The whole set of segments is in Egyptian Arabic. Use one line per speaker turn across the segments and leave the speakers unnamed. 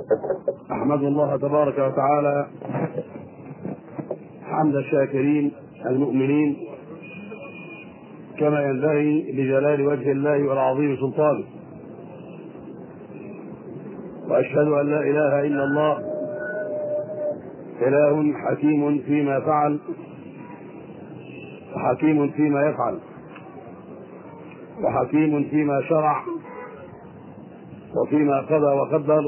أحمد الله تبارك وتعالى حمد الشاكرين المؤمنين كما ينبغي لجلال وجه الله والعظيم سلطانه وأشهد أن لا إله إلا الله إله حكيم فيما فعل وحكيم فيما يفعل وحكيم فيما شرع وفيما قضى وقدر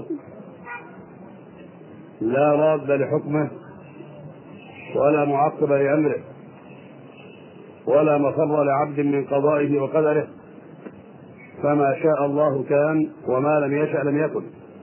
لا راد لحكمه ولا معقب لامره ولا مفر لعبد من قضائه وقدره فما شاء الله كان وما لم يشا لم يكن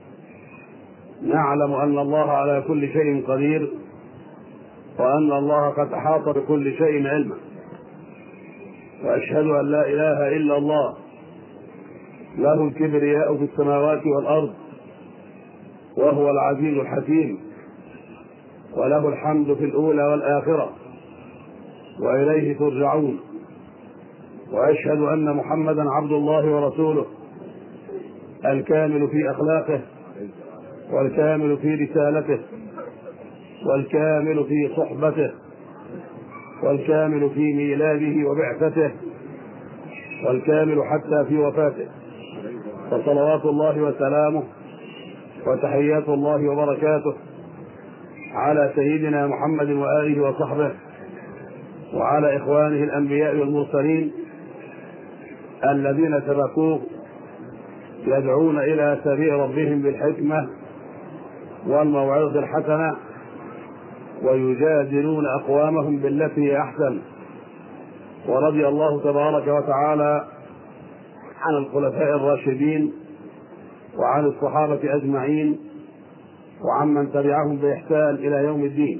نعلم ان الله على كل شيء قدير وان الله قد احاط بكل شيء علما واشهد ان لا اله الا الله له الكبرياء في السماوات والارض وهو العزيز الحكيم وله الحمد في الاولى والاخره واليه ترجعون واشهد ان محمدا عبد الله ورسوله الكامل في اخلاقه والكامل في رسالته والكامل في صحبته والكامل في ميلاده وبعثته والكامل حتى في وفاته فصلوات الله وسلامه وتحيات الله وبركاته على سيدنا محمد واله وصحبه وعلى اخوانه الانبياء والمرسلين الذين سبقوه يدعون الى سبيل ربهم بالحكمه والموعظه الحسنه ويجادلون اقوامهم بالتي هي احسن ورضي الله تبارك وتعالى عن الخلفاء الراشدين وعن الصحابه اجمعين وعمن تبعهم باحسان الى يوم الدين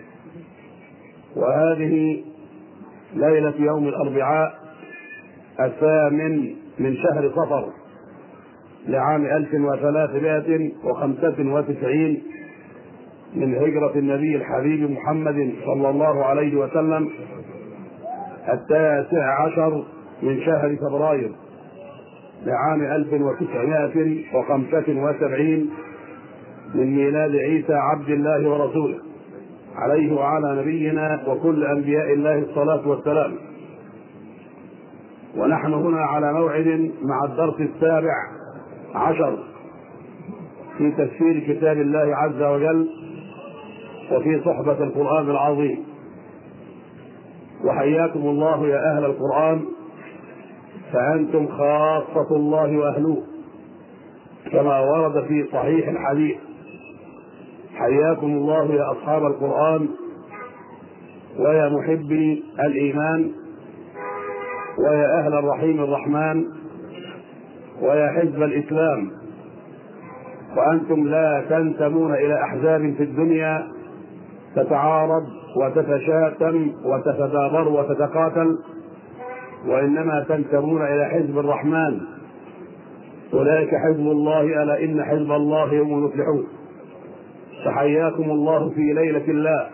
وهذه ليله يوم الاربعاء الثامن من شهر صفر لعام 1395 من هجرة النبي الحبيب محمد صلى الله عليه وسلم التاسع عشر من شهر فبراير لعام 1975 من ميلاد عيسى عبد الله ورسوله عليه وعلى نبينا وكل أنبياء الله الصلاة والسلام ونحن هنا على موعد مع الدرس السابع عشر في تفسير كتاب الله عز وجل وفي صحبة القرآن العظيم وحياكم الله يا أهل القرآن فأنتم خاصة الله وأهله كما ورد في صحيح الحديث حياكم الله يا أصحاب القرآن ويا محبي الإيمان ويا أهل الرحيم الرحمن ويا حزب الإسلام وأنتم لا تنتمون إلى أحزاب في الدنيا تتعارض وتتشاتم وتتدابر وتتقاتل وإنما تنتمون إلى حزب الرحمن أولئك حزب الله ألا إن حزب الله هم المفلحون فحياكم الله في ليلة الله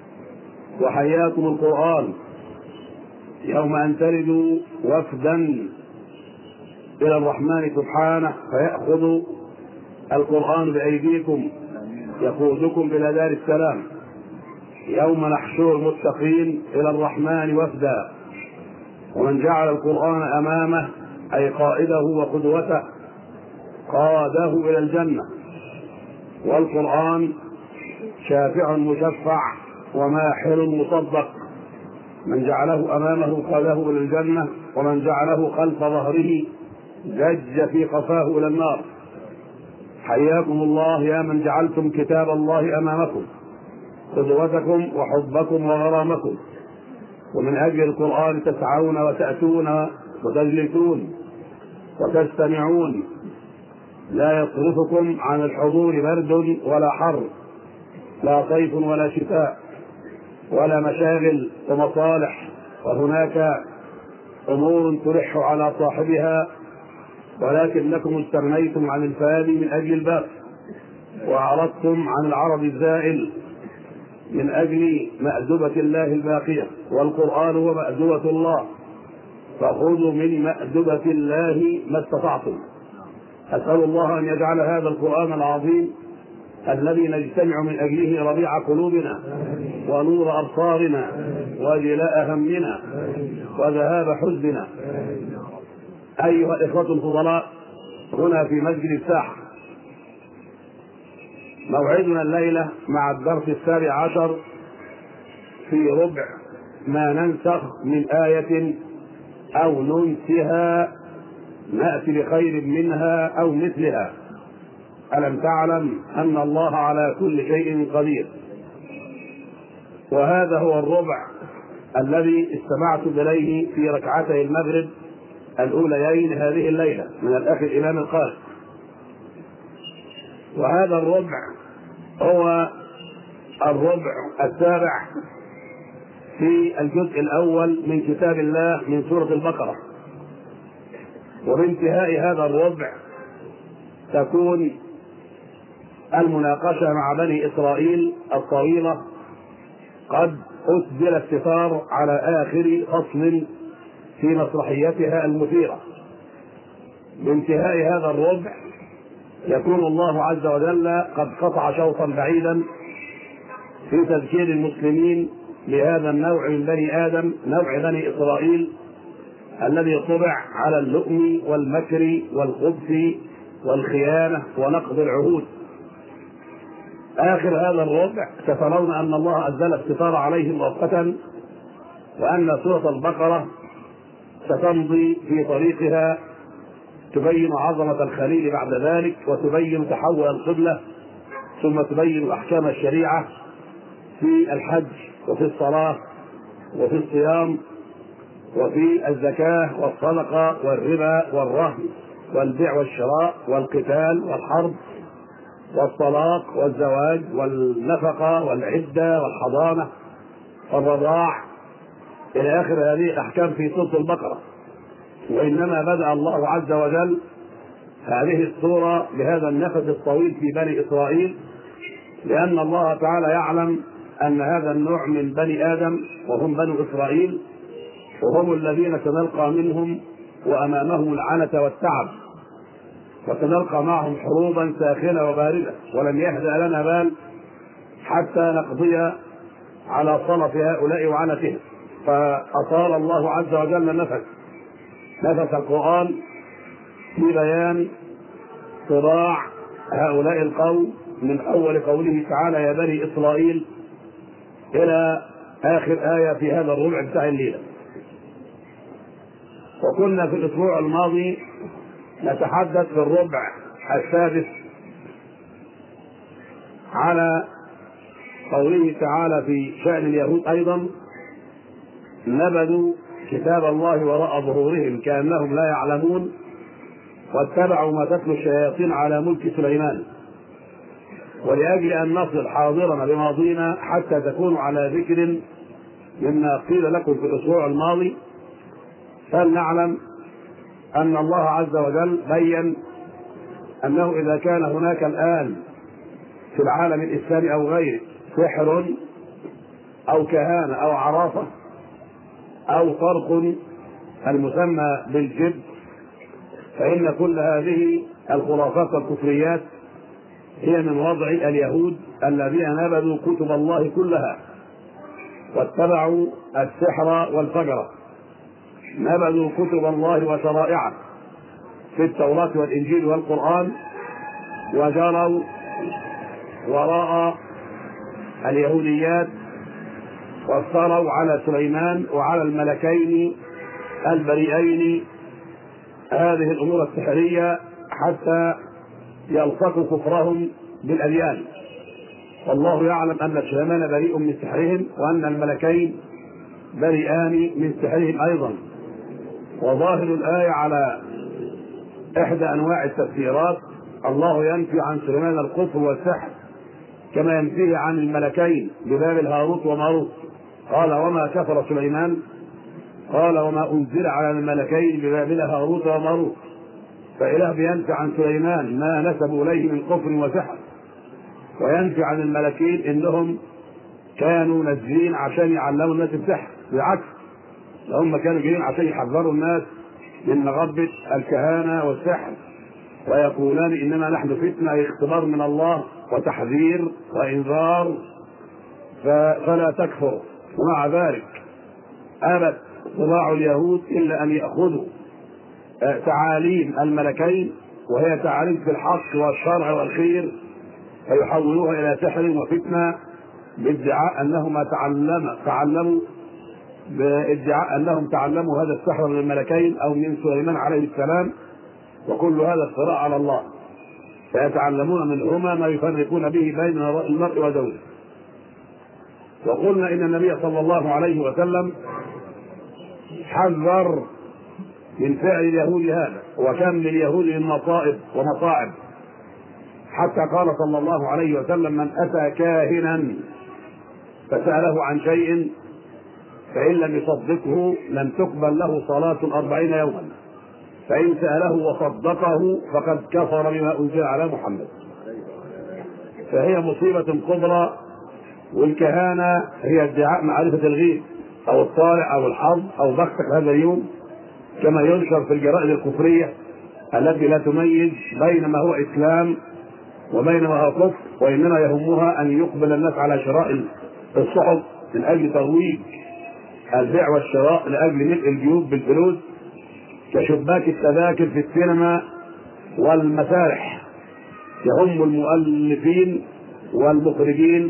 وحياكم القرآن يوم أن تردوا وفدا إلى الرحمن سبحانه فيأخذ القرآن بأيديكم يقودكم إلى دار السلام يوم نحشر المتقين إلى الرحمن وفدا ومن جعل القرآن أمامه أي قائده وقدوته قاده إلى الجنة والقرآن شافع مشفع وماحل مصدق من جعله أمامه قاده إلى الجنة ومن جعله خلف ظهره زج في قفاه إلى النار حياكم الله يا من جعلتم كتاب الله أمامكم قدوتكم وحبكم وغرامكم ومن أجل القرآن تسعون وتأتون وتجلسون وتستمعون لا يصرفكم عن الحضور برد ولا حر لا صيف ولا شتاء ولا مشاغل ومصالح وهناك امور تلح على صاحبها ولكنكم استغنيتم عن الفاني من اجل الباقي واعرضتم عن العرض الزائل من اجل مأدبة الله الباقية والقرآن هو مأدبة الله فخذوا من مأدبة الله ما استطعتم أسأل الله أن يجعل هذا القرآن العظيم الذي نجتمع من أجله ربيع قلوبنا ونور أبصارنا وجلاء همنا وذهاب حزننا أيها الإخوة الفضلاء هنا في مسجد الساحة موعدنا الليلة مع الدرس السابع عشر في ربع ما ننسخ من آية أو ننسها نأتي بخير منها أو مثلها ألم تعلم أن الله على كل شيء قدير وهذا هو الربع الذي استمعت إليه في ركعتي المغرب الأوليين هذه الليلة من الأخ الإمام القارئ وهذا الربع هو الربع السابع في الجزء الأول من كتاب الله من سورة البقرة وبانتهاء هذا الربع تكون المناقشة مع بني إسرائيل الطويلة قد أسدل الستار على آخر فصل في مسرحيتها المثيرة بانتهاء هذا الربع يكون الله عز وجل قد قطع شوطا بعيدا في تذكير المسلمين بهذا النوع من بني آدم نوع بني إسرائيل الذي طبع على اللؤم والمكر والخبث والخيانة ونقض العهود آخر هذا الربع سترون أن الله أنزل الستار عليهم مؤقتا وأن سورة البقرة ستمضي في طريقها تبين عظمة الخليل بعد ذلك وتبين تحول القبلة ثم تبين أحكام الشريعة في الحج وفي الصلاة وفي الصيام وفي الزكاة والصدقة والربا والرهن والبيع والشراء والقتال والحرب والطلاق والزواج والنفقة والعدة والحضانة والرضاع إلى آخر هذه الأحكام في سورة البقرة وإنما بدأ الله عز وجل هذه السورة بهذا النفس الطويل في بني إسرائيل لأن الله تعالى يعلم أن هذا النوع من بني آدم وهم بنو إسرائيل وهم الذين سنلقى منهم وأمامهم العنة والتعب وسنلقى معهم حروبا ساخنة وباردة ولن يهدأ لنا بال حتى نقضي على صلف هؤلاء وعنتهم فأطال الله عز وجل نفس نفس القرآن في بيان صراع هؤلاء القوم من أول قوله تعالى يا بني إسرائيل إلى آخر آية في هذا الربع بتاع الليلة وكنا في الأسبوع الماضي نتحدث في الربع السادس على قوله تعالى في شأن اليهود أيضا نبذوا كتاب الله وراء ظهورهم كأنهم لا يعلمون واتبعوا ما تتلو الشياطين على ملك سليمان ولأجل أن نصل حاضرا بماضينا حتى تكونوا على ذكر مما قيل لكم في الأسبوع الماضي فلنعلم أن الله عز وجل بين أنه إذا كان هناك الآن في العالم الإسلامي أو غيره سحر أو كهانة أو عرافة أو طرق المسمى بالجد فإن كل هذه الخرافات والكفريات هي من وضع اليهود الذين نبذوا كتب الله كلها واتبعوا السحر والفجر نبذوا كتب الله وشرائعه في التوراة والإنجيل والقرآن وجروا وراء اليهوديات وافتروا على سليمان وعلى الملكين البريئين هذه الأمور السحرية حتى يلصقوا كفرهم بالأديان والله يعلم أن سليمان بريء من سحرهم وأن الملكين بريئان من سحرهم أيضا وظاهر الآية على إحدى أنواع التفسيرات الله ينفي عن سليمان الكفر والسحر كما ينفيه عن الملكين بباب هاروت وماروت قال وما كفر سليمان قال وما أنزل على الملكين ببابل هاروت وماروت فإله بينفي عن سليمان ما نسبوا إليه من كفر وسحر وينفي عن الملكين إنهم كانوا نازلين عشان يعلموا الناس السحر بالعكس هم كانوا جايين عشان يحذروا الناس من مغبة الكهانة والسحر ويقولان انما نحن فتنه اختبار من الله وتحذير وانذار فلا تكفر ومع ذلك ابت طباع اليهود الا ان ياخذوا تعاليم الملكين وهي تعاليم في الحق والشرع والخير فيحولوها الى سحر وفتنه بادعاء انهما تعلم تعلموا بادعاء انهم تعلموا هذا السحر من الملكين او من سليمان عليه السلام وكل هذا افتراء على الله فيتعلمون منهما ما يفرقون به بين المرء وزوجه وقلنا ان النبي صلى الله عليه وسلم حذر من فعل اليهود هذا وكم لليهود من مصائب ومصاعب حتى قال صلى الله عليه وسلم من اتى كاهنا فساله عن شيء فان لم يصدقه لم تقبل له صلاه اربعين يوما فان ساله وصدقه فقد كفر بما انزل على محمد فهي مصيبه كبرى والكهانه هي ادعاء معرفه الغيب او الطالع او الحظ او بختك هذا اليوم كما ينشر في الجرائد الكفريه التي لا تميز بين ما هو اسلام وبين ما هو كفر وانما يهمها ان يقبل الناس على شراء الصحف من اجل ترويج البيع والشراء لاجل ملء الجيوب بالفلوس كشباك التذاكر في السينما والمسارح يهم المؤلفين والمخرجين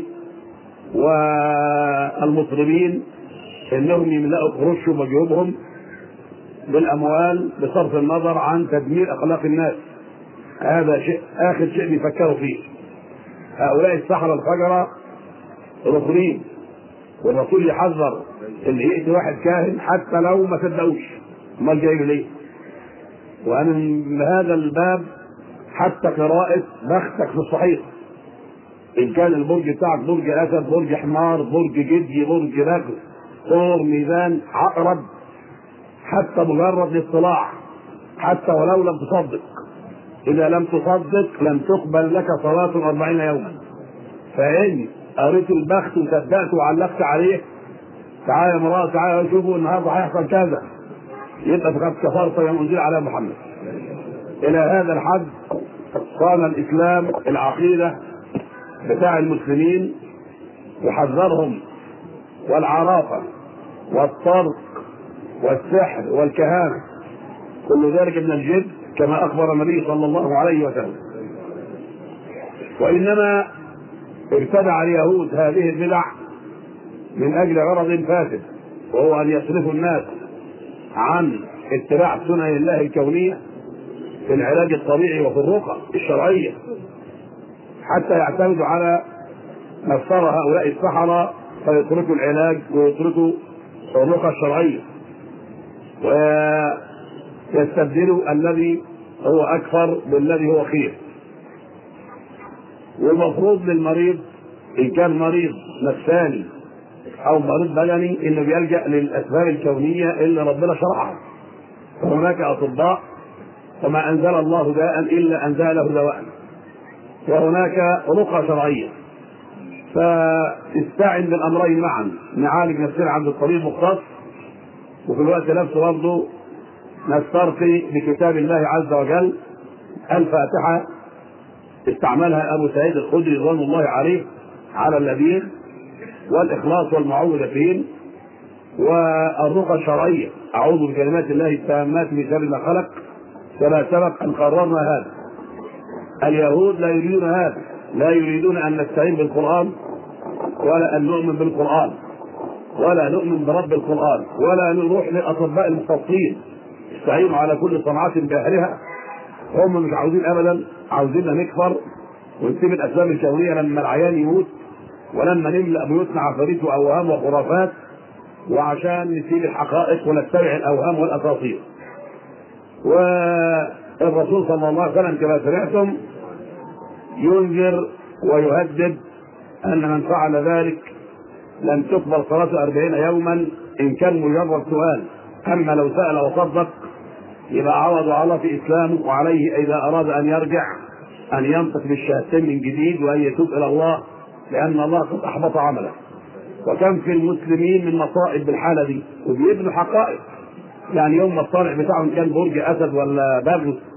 والمطربين انهم يملأوا قروشهم وجيوبهم بالاموال بصرف النظر عن تدمير اخلاق الناس هذا شيء اخر شيء بيفكروا فيه هؤلاء السحرة الفجرة ركنين والرسول يحذر اللي يأتي واحد كاهن حتى لو ما صدقوش امال جاي ليه؟ وانا من هذا الباب حتى قراءة بختك في الصحيح ان كان البرج بتاعك برج اسد برج حمار برج جدي برج رجل ثور ميزان عقرب حتى مجرد الاطلاع حتى ولو لم تصدق إذا لم تصدق لم تقبل لك صلاة أربعين يوما فإن قريت البخت وصدقت وعلقت عليه تعالى يا امرأة تعالى شوفوا النهارده هيحصل كذا يبقى فقد كفرت بما أنزل على محمد إلى هذا الحد صان الإسلام العقيدة بتاع المسلمين وحذرهم والعرافة والطرق والسحر والكهانة كل ذلك من الجد كما أخبر النبي صلى الله عليه وسلم وإنما ابتدع اليهود هذه البدع من أجل غرض فاسد وهو أن يصرفوا الناس عن اتباع سنن الله الكونية في العلاج الطبيعي وفي الرقى الشرعية حتى يعتمدوا على ما افترى هؤلاء السحرة فيتركوا العلاج ويتركوا الرقى الشرعية ويستبدلوا الذي هو أكثر بالذي هو خير والمفروض للمريض إن كان مريض نفساني أو مريض بدني إنه بيلجأ للأسباب الكونية اللي ربنا شرعها فهناك أطباء وما أنزل الله داء إلا أنزل له دواء وهناك رقى شرعية فاستعن بالأمرين معا نعالج نفسنا عند الطبيب المختص وفي الوقت نفسه برضه نسترقي بكتاب الله عز وجل الفاتحة استعملها أبو سعيد الخدري رضوان الله عليه على الذين والإخلاص والمعوذتين والرقى الشرعية أعوذ بكلمات الله التامات من شر ما خلق كما سبق أن قررنا هذا اليهود لا يريدون هذا لا يريدون أن نستعين بالقرآن ولا أن نؤمن بالقرآن ولا نؤمن برب القرآن ولا نروح للأطباء المختصين يستعينوا على كل صنعات بأهلها هم مش عاوزين أبدا عاوزيننا نكفر ونسيب الأسباب الكونية لما العيان يموت ولما نملأ بيوتنا عفاريت وأوهام وخرافات وعشان نسيب الحقائق ونتبع الأوهام والأساطير والرسول صلى الله عليه وسلم كما سمعتم ينذر ويهدد أن من فعل ذلك لن تقبل صلاة أربعين يوما إن كان مجرد سؤال أما لو سأل وصدق يبقى عوض على في إسلامه وعليه إذا أراد أن يرجع أن ينطق بالشهادتين من جديد وأن يتوب إلى الله لأن الله قد أحبط عمله وكم في المسلمين من مصائب بالحالة دي وبيبنوا حقائق يعني يوم ما الطالع بتاعهم كان برج أسد ولا بغل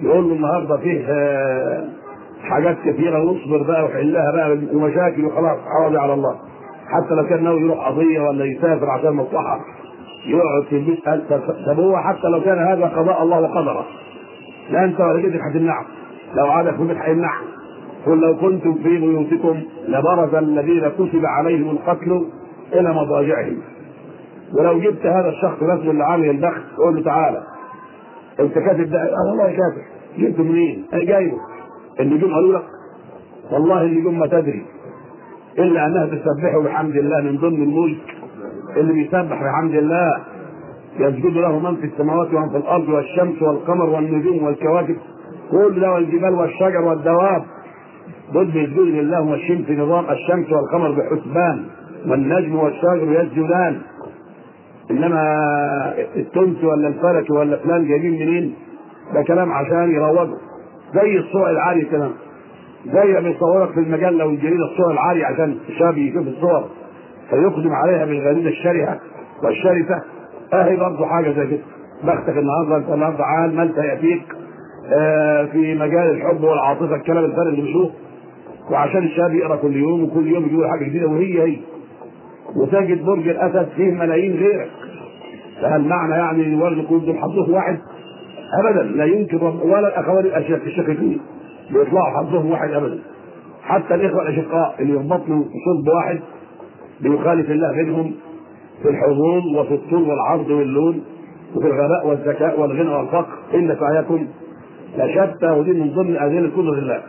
يقول له النهارده فيه آه، حاجات كثيره واصبر بقى وحلها بقى ومشاكل وخلاص عوضي على الله حتى لو كان ناوي يروح قضيه ولا يسافر عشان مصلحه يقعد في البيت قال طب طب هو حتى لو كان هذا قضاء الله وقدره لا انت ولا جدك هتمنعه لو عاد في البيت هيمنعه قل لو كنتم في بيوتكم لبرز الذين كتب عليهم القتل الى مضاجعهم ولو جبت هذا الشخص نفسه اللي عامل البخت قول له تعالى انت كاتب ده اه والله كاتب جبته منين؟ انا جايبه النجوم قالوا لك والله النجوم ما تدري الا انها تسبحه بحمد الله من ضمن الملك اللي بيسبح بحمد الله يسجد له من في السماوات ومن في الارض والشمس والقمر والنجوم والكواكب كل ده والجبال والشجر والدواب دول بيسجدوا لله وماشيين في نظام الشمس والقمر بحسبان والنجم والشجر يسجدان انما التونسي ولا الفلكي ولا فلان جايبين منين؟ ده كلام عشان يروجوا زي الصور العالي كده زي ما بيصورك في المجله والجريده الصور العاليه عشان الشاب يشوف الصور فيقدم عليها بالغريزه الشرهه والشرسه اهي برضه حاجه زي كده بختك النهارده انت النهارده عال ما انت ياتيك آه في مجال الحب والعاطفه الكلام الفارغ اللي بنشوفه وعشان الشاب يقرا كل يوم وكل يوم يقول حاجه جديده وهي هي وتجد برج الاسد فيه ملايين غيرك فهل معنى يعني الولد كل دول حظهم واحد ابدا لا يمكن رب ولا الاخوان الاشياء الشقيقين بيطلعوا حظهم واحد ابدا حتى الاخوه الاشقاء اللي يربطوا صلب واحد بيخالف الله بينهم في الحظوظ وفي الطول والعرض واللون وفي الغباء والذكاء والغنى والفقر ان سعيكم لشتى ودي من ضمن ادله قدره الله.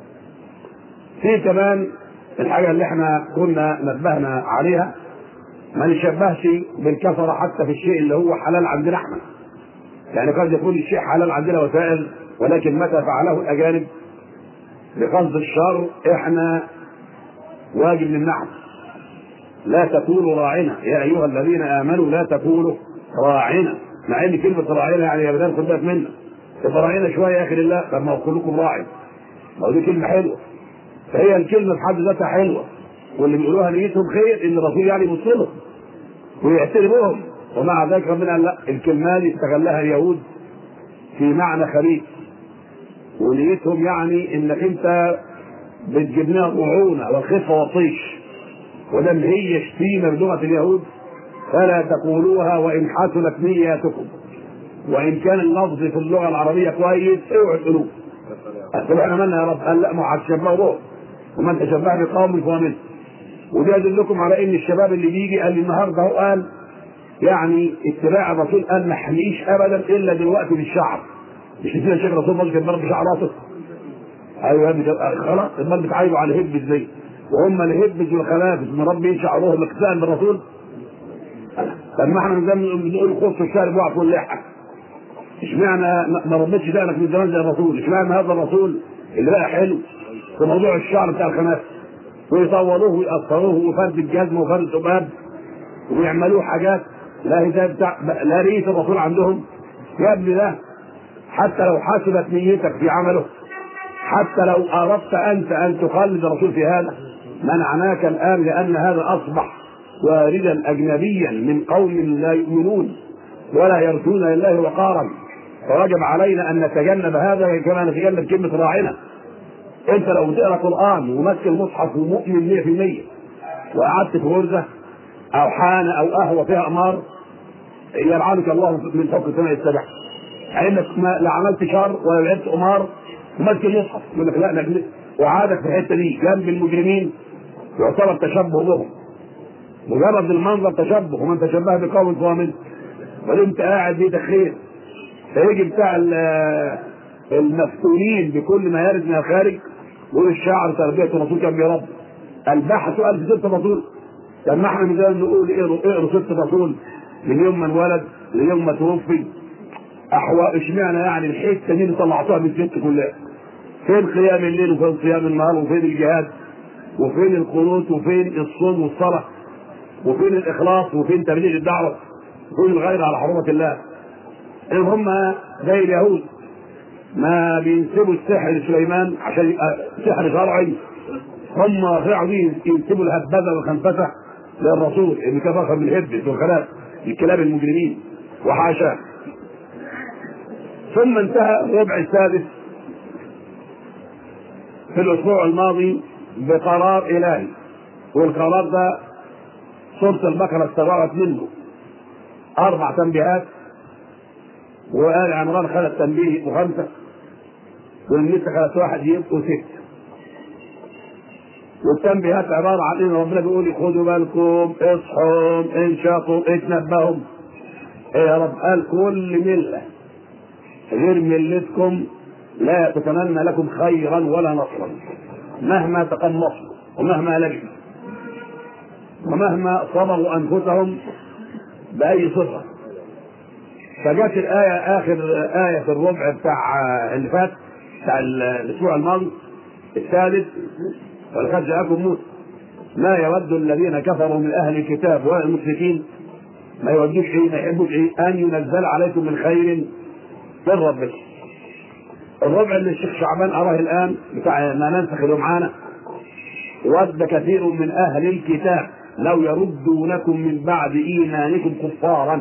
في كمان الحاجه اللي احنا كنا نبهنا عليها ما نشبهش بالكفره حتى في الشيء اللي هو حلال عندنا احنا. يعني قد يكون الشيء حلال عندنا وسائل ولكن متى فعله الاجانب بقصد الشر احنا واجب نمنعه. لا تقولوا راعنا يا ايها الذين امنوا لا تقولوا راعنا مع ان كلمه راعنا يعني يا بدان خد بالك منا تبقى راعنا شويه يا اخي لله طب ما هو كلكم راعي ما هو دي كلمه حلوه فهي الكلمه في حد ذاتها حلوه واللي بيقولوها نيتهم خير ان الرسول يعني يبص لهم ويحترمهم ومع ذلك ربنا قال لا الكلمه دي استغلها اليهود في معنى خبيث ونيتهم يعني انك انت بتجيب لنا طعونه والخفه والطيش ودم هي شتيمه بلغه اليهود فلا تقولوها وان حسنت نياتكم وان كان اللفظ في اللغه العربيه كويس اوعوا تقولوه اصل احنا مالنا يا رب قال لا ما هتشبهوا روح ومن تشبه بقوم فهو منه وده يدلكم على ان الشباب اللي بيجي قال لي النهارده هو قال يعني اتباع الرسول قال ما حميش ابدا الا دلوقتي بالشعر مش كده شيخ الرسول مالك الضرب بشعر راسه ايوه يا ابني خلاص امال بتعايبوا على الهب ازاي وهم الهبز والخلافس مربي شعرهم اقتداء بالرسول طب ما احنا بنقول خص الشارب واعفوا اللحى اشمعنى ما ربيتش دقنك من زمان زي الرسول اشمعنى هذا الرسول اللي بقى حلو في موضوع الشعر بتاع الخنافس ويطوروه ويقصروه وفرد الجزمه وفرد الذباب ويعملوه حاجات لا هي بتاع لا ريت الرسول عندهم يا ابني ده حتى لو حسبت نيتك في عمله حتى لو اردت انت ان تخلد الرسول في هذا منعناك الان لان هذا اصبح واردا اجنبيا من قوم لا يؤمنون ولا يرجون لله وقارا فوجب علينا ان نتجنب هذا كما نتجنب كلمه راعنا انت لو بتقرا قران وماسك المصحف ومؤمن 100% وقعدت في غرزه او حانه او قهوه فيها امار يلعنك الله من فوق السماء السبع انك ما لا عملت شر ولا لعبت امار وماسك المصحف يقول لك لا نجلس وعادك في الحته دي جنب المجرمين يعتبر تشبه بهم مجرد المنظر تشبه ومن تشبه بقوم فهو منه وانت قاعد بيتك خير فيجي بتاع المفتونين بكل ما يرد من الخارج يقول الشاعر تربيه الرسول كان بيربي البحث سؤال في ست الرسول طب ما احنا مثلا نقول اقروا اقروا ست الرسول من يوم ما انولد ليوم ما توفي احوال اشمعنى يعني الحته دي اللي طلعتوها من الست كلها فين قيام الليل وفين صيام النهار وفين الجهاد وفين القنوت وفين الصوم والصلاه وفين الاخلاص وفين تبليغ الدعوه وفين الغير على حرمه الله ان هم زي اليهود ما بينسبوا السحر لسليمان عشان يبقى سحر شرعي هم عايزين ينسبوا الهبذه والخنفسه للرسول اللي كان فخر بالهبس والخلاف الكلاب المجرمين وحاشاه ثم انتهى الربع السادس في الاسبوع الماضي بقرار الهي والقرار ده سوره البقره استغرقت منه اربع تنبيهات وآل عمران خدت تنبيه وخمسه والنساء خدت واحد يبقوا ست والتنبيهات عباره عن ان ربنا بيقول خدوا بالكم اصحوا انشطوا اتنبهوا ايه يا رب قال كل مله غير ملتكم لا تتمنى لكم خيرا ولا نصرا مهما تقمصوا ومهما لجوا ومهما صبروا انفسهم باي صفه فجت الايه اخر ايه في الربع بتاع اللي فات بتاع الاسبوع الماضي الثالث ولقد جاءكم موسى ما يود الذين كفروا من اهل الكتاب والمشركين ما يودوش ايه ما يحبوش ايه ان ينزل عليكم من خير من ربكم الربع اللي الشيخ شعبان اراه الان بتاع ما ننسخ اللي معانا ود كثير من اهل الكتاب لو يردونكم من بعد ايمانكم كفارا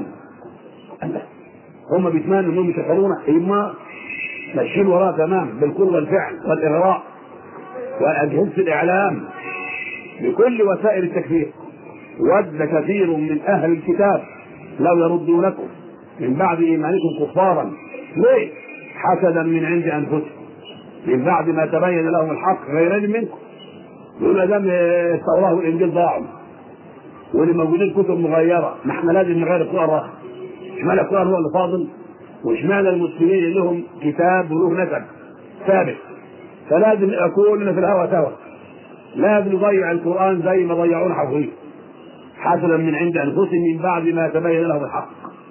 هم بيتمنوا انهم يكفرونا اما ماشيين وراه تمام بالقول والفعل والاغراء واجهزه الاعلام بكل وسائل التكفير ود كثير من اهل الكتاب لو يردونكم من بعد ايمانكم كفارا ليه؟ حسدا من عند انفسهم من بعد ما تبين لهم الحق غيرين منكم يقول دام التوراه والانجيل ضاعوا واللي موجودين كتب مغيره ما احنا لازم نغير القران اشمعنى القران هو اللي فاضل واشمعنى المسلمين اللي لهم كتاب وله نسب ثابت فلازم كلنا في الهوى سوا لازم نضيع القران زي ما ضيعونا حفظيه حسنا من عند انفسهم من بعد ما تبين لهم الحق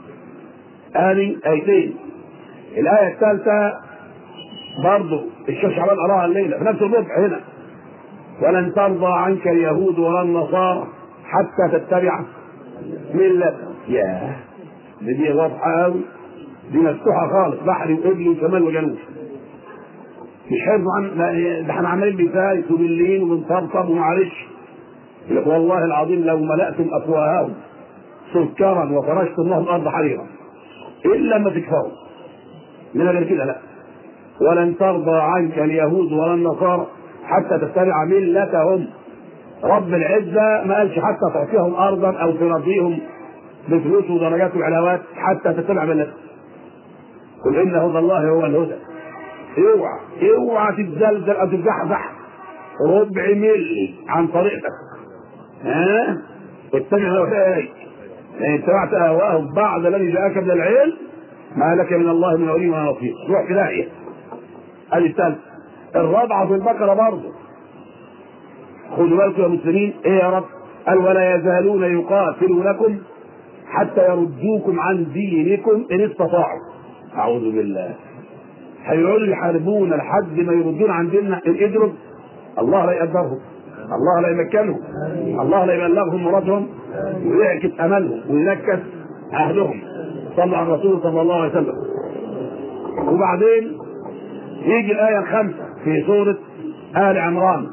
هذه ايتين الايه الثالثه برضه الشيخ شعبان قراها الليله في نفس الربع هنا ولن ترضى عنك اليهود ولا النصارى حتى تتبع ملتهم ياه دي, دي واضحه قوي دي مفتوحه خالص بحري وقبلي وشمال وجنوب مش حفظ عن ده احنا عمالين بنفايت وباللين وبنطبطب ومعلش يقول والله العظيم لو ملأتم افواههم سكرا وفرشتم لهم الارض حريرا الا ما تكفروا من غير كده لا ولن ترضى عنك اليهود ولا النصارى حتى تتبع ملتهم رب العزة ما قالش حتى تعطيهم أرضا أو ترضيهم بفلوس ودرجات وعلاوات حتى تتبع ملتهم قل إن هدى الله هو الهدى اوعى اوعى تتزلزل أو تتزحزح ربع ميل عن طريقتك ها اتبع هواك يعني اتبعت اهواءهم بعد الذي جاءك من العلم ما لك من الله من ولي ولا نصير روح في داهيه ادي الثالث الرابعه في البقره برضه خذوا بالكم يا مسلمين ايه يا رب قال ولا يزالون يقاتلونكم حتى يردوكم عن دينكم ان استطاعوا اعوذ بالله هيقعدوا يحاربون لحد ما يردون عن ديننا ان قدروا الله لا يقدرهم الله لا يمكنهم الله لا يبلغهم مرادهم ويعكس املهم وينكس عهدهم صلى على الرسول صلى الله عليه وسلم وبعدين يجي الآية الخامسة في سورة آل عمران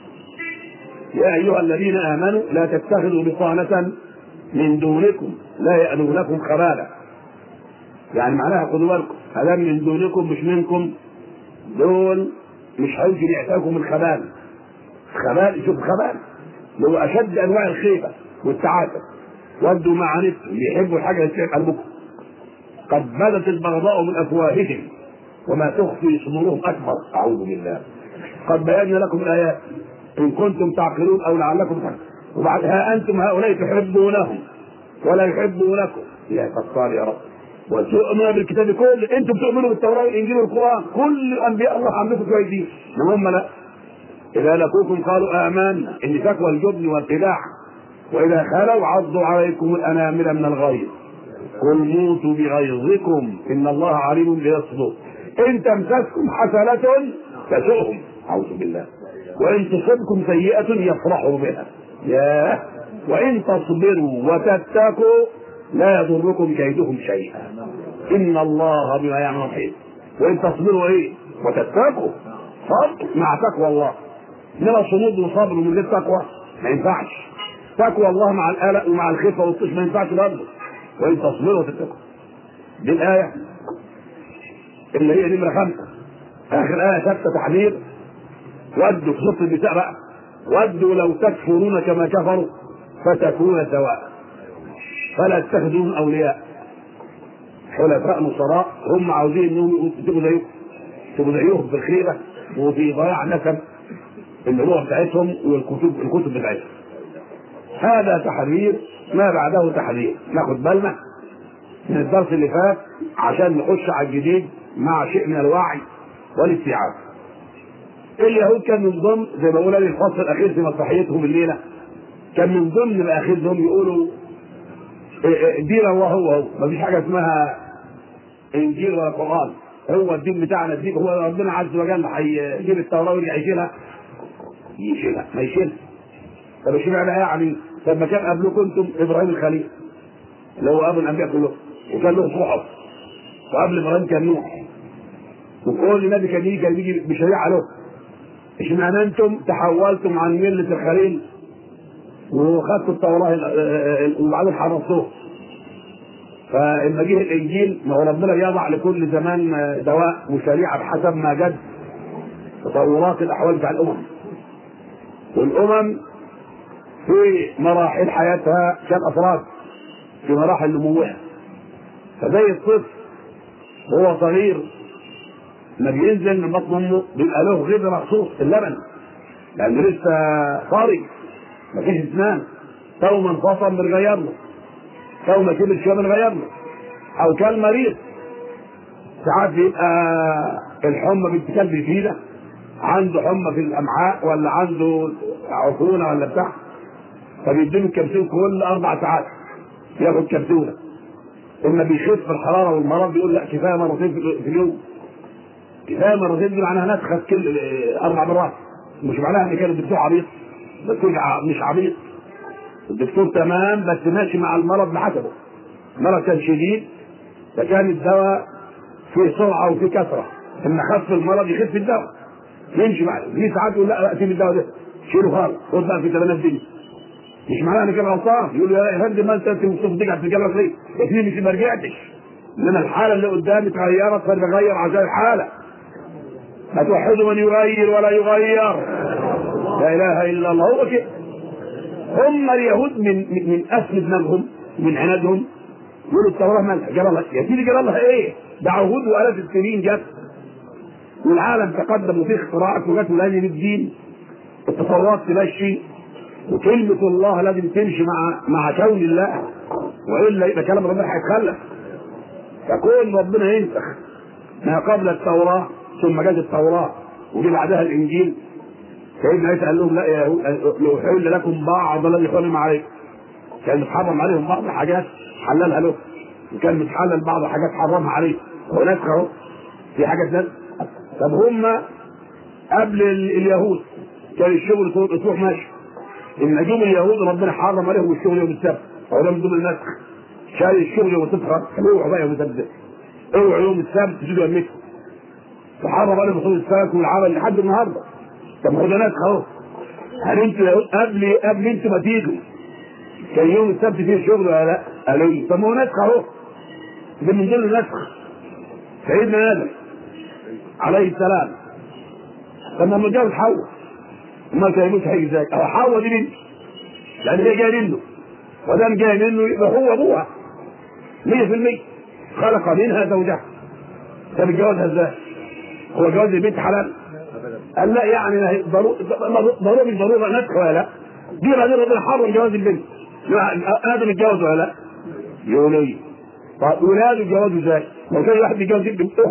يا أيها الذين آمنوا لا تتخذوا بطانة من دونكم لا يألونكم خبالا يعني معناها خدوا بالكم هذا من دونكم مش منكم دول مش هيمكن يعتاكم الخبال خبال شوف خبال اللي هو أشد أنواع الخيبة والتعاسة ودوا ما عنتم يحبوا الحاجة اللي في قلبكم قد بدت البغضاء من أفواههم وما تخفي صدورهم أكبر أعوذ بالله قد بينا لكم الآيات إن كنتم تعقلون أو لعلكم تعقلون وبعد ها أنتم هؤلاء تحبونهم ولا يحبونكم يا كفار يا رب وتؤمنون بالكتاب كله انتم تؤمنوا بالتوراه والانجيل والقران كل انبياء الله عندكم كويسين انما هم لا اذا لقوكم قالوا امنا ان تقوى الجبن والخداع واذا خلوا عضوا عليكم الانامل من الغيظ قل موتوا بغيظكم ان الله عليم بيصدق ان تمسسكم حسنه تسؤهم اعوذ بالله وان تصبكم سيئه يفرحوا بها ياه وان تصبروا وتتقوا لا يضركم كيدهم شيئا ان الله بما يعملون محيط وان تصبروا ايه وتتقوا صبر مع تقوى الله انما صمود وصبر من غير تقوى ما ينفعش تقوى الله مع القلق ومع الخفه والطيش ما ينفعش برضه وان تصبروا وتتقوا دي الايه اللي هي نمره خمسه اخر ايه ثابته تحذير ودوا في سوره النساء بقى ودوا لو تكفرون كما كفروا فتكون سواء فلا تتخذوهم اولياء حلفاء نصراء هم عاوزين انهم تبقوا زيكم تبقوا زيهم في الخيبه وفي ضياع نسب الروح بتاعتهم والكتب الكتب بتاعتهم هذا تحذير ما بعده تحذير ناخد بالنا من الدرس اللي فات عشان نخش على الجديد مع شيء من الوعي والاستيعاب اليهود كان من ضمن زي ما بقول الفصل الاخير في مسرحيتهم الليله كان من ضمن مآخذهم يقولوا دين الله هو هو مفيش حاجه اسمها انجيل ولا قران هو الدين بتاعنا الدين هو ربنا عز وجل هيجيب التوراه ويرجع يشيلها يشيلها ما يشيلها طب اشمعنى يعني طب ما كان قبلكم انتم ابراهيم الخليل اللي هو ابو الانبياء كلهم وكان له صحف وقبل ابراهيم كان نوح وكل نبي كان يجي كان يجي بشريعه له اشمعنى انتم تحولتم عن مله الخليل وخدتوا التوراه وبعدين حرصوه فلما جه الانجيل ما هو ربنا بيضع لكل زمان دواء وشريعه بحسب ما جد تطورات الاحوال بتاع الامم والامم في مراحل حياتها كالافراد في مراحل نموها فزي الطفل هو صغير ما بينزل من بطن امه بيبقى له غذاء مخصوص اللبن لانه لسه طري ما فيش اسنان تو ما انفصل بنغير له تو ما كبر شويه بنغير له او كان مريض ساعات بيبقى الحمى بنت كلب جديده عنده حمى في الامعاء ولا عنده عفونه ولا بتاع فبيديله الكبسول كل اربع ساعات ياخد كبسوله اما بيخف الحراره والمرض بيقول لا كفايه مرتين في اليوم كفايه مرتين دي معناها نسخه كل اربع مرات مش معناها ان كان الدكتور عبيط الدكتور مش عبيط الدكتور تمام بس ماشي مع المرض بحسبه المرض كان شديد فكان الدواء فيه سرعه وفيه كثره اما خف المرض يخف الدواء يمشي معاه في ساعات يقول لا سيب الدواء ده شيله خالص خد بقى في تمانية الدنيا مش معناها ان كان غلطان يقول له يا فندم ما انت انت مبسوط ترجع في الجبل ليه؟ يا سيدي مش ما رجعتش انما الحاله اللي قدامي اتغيرت فانا بغير عشان الحاله أتوحد من يغير ولا يغير لا إله إلا الله هو كده هم اليهود من من, من أسل دماغهم من عنادهم يقولوا التوراة مالها جرى الله يا سيدي جرى الله إيه؟ ده عهود وآلاف السنين جت والعالم تقدم وفيه اختراعات وجت ولازم الدين التصورات تمشي وكلمة الله لازم تمشي مع مع كون الله وإلا يبقى كلام ربنا هيتخلف فكون ربنا ينسخ ما قبل التوراة ثم جاءت التوراة وجي بعدها الإنجيل سيدنا عيسى قال لهم لا يا يهود لو حل لكم بعض الذي حرم عليكم كان متحرم عليهم بعض الحاجات حللها له وكان متحلل بعض الحاجات حرمها عليه هو نسخ اهو في حاجات نسخ طب هم قبل اليهود كان الشغل طول الاسبوع ماشي ان نجوم اليهود ربنا حرم عليهم الشغل يوم السبت هو ده من ضمن النسخ شال الشغل يوم السبت اوعوا بقى يوم السبت اوعوا يوم السبت تجوا يمكم وحرم عليهم دخول السمك والعمل لحد النهارده طب ما هو ده نسخ اهو هل انتوا قبل قبل انتوا ما تيجوا كان يوم السبت فيه شغل ولا لا؟ قالوا لي طب ما هو نسخ اهو ده من ضمن النسخ سيدنا ادم عليه السلام طب ما جاب حواء ما كان يموت هيجي ازاي؟ اهو حواء دي بنت لان هي جايه منه ودام جايه منه يبقى هو ابوها 100% خلق منها زوجها طب اتجوزها ازاي؟ هو جواز البنت حلال؟ قال لا يعني ضروري مش ضروره نسخ ولا لا؟ دي بعدين ربنا حرم جواز البنت ادم اتجوز ولا لا؟ يقولوا لي طب ولاده اتجوزوا ازاي؟ لو كان واحد بيتجوز ابن اخته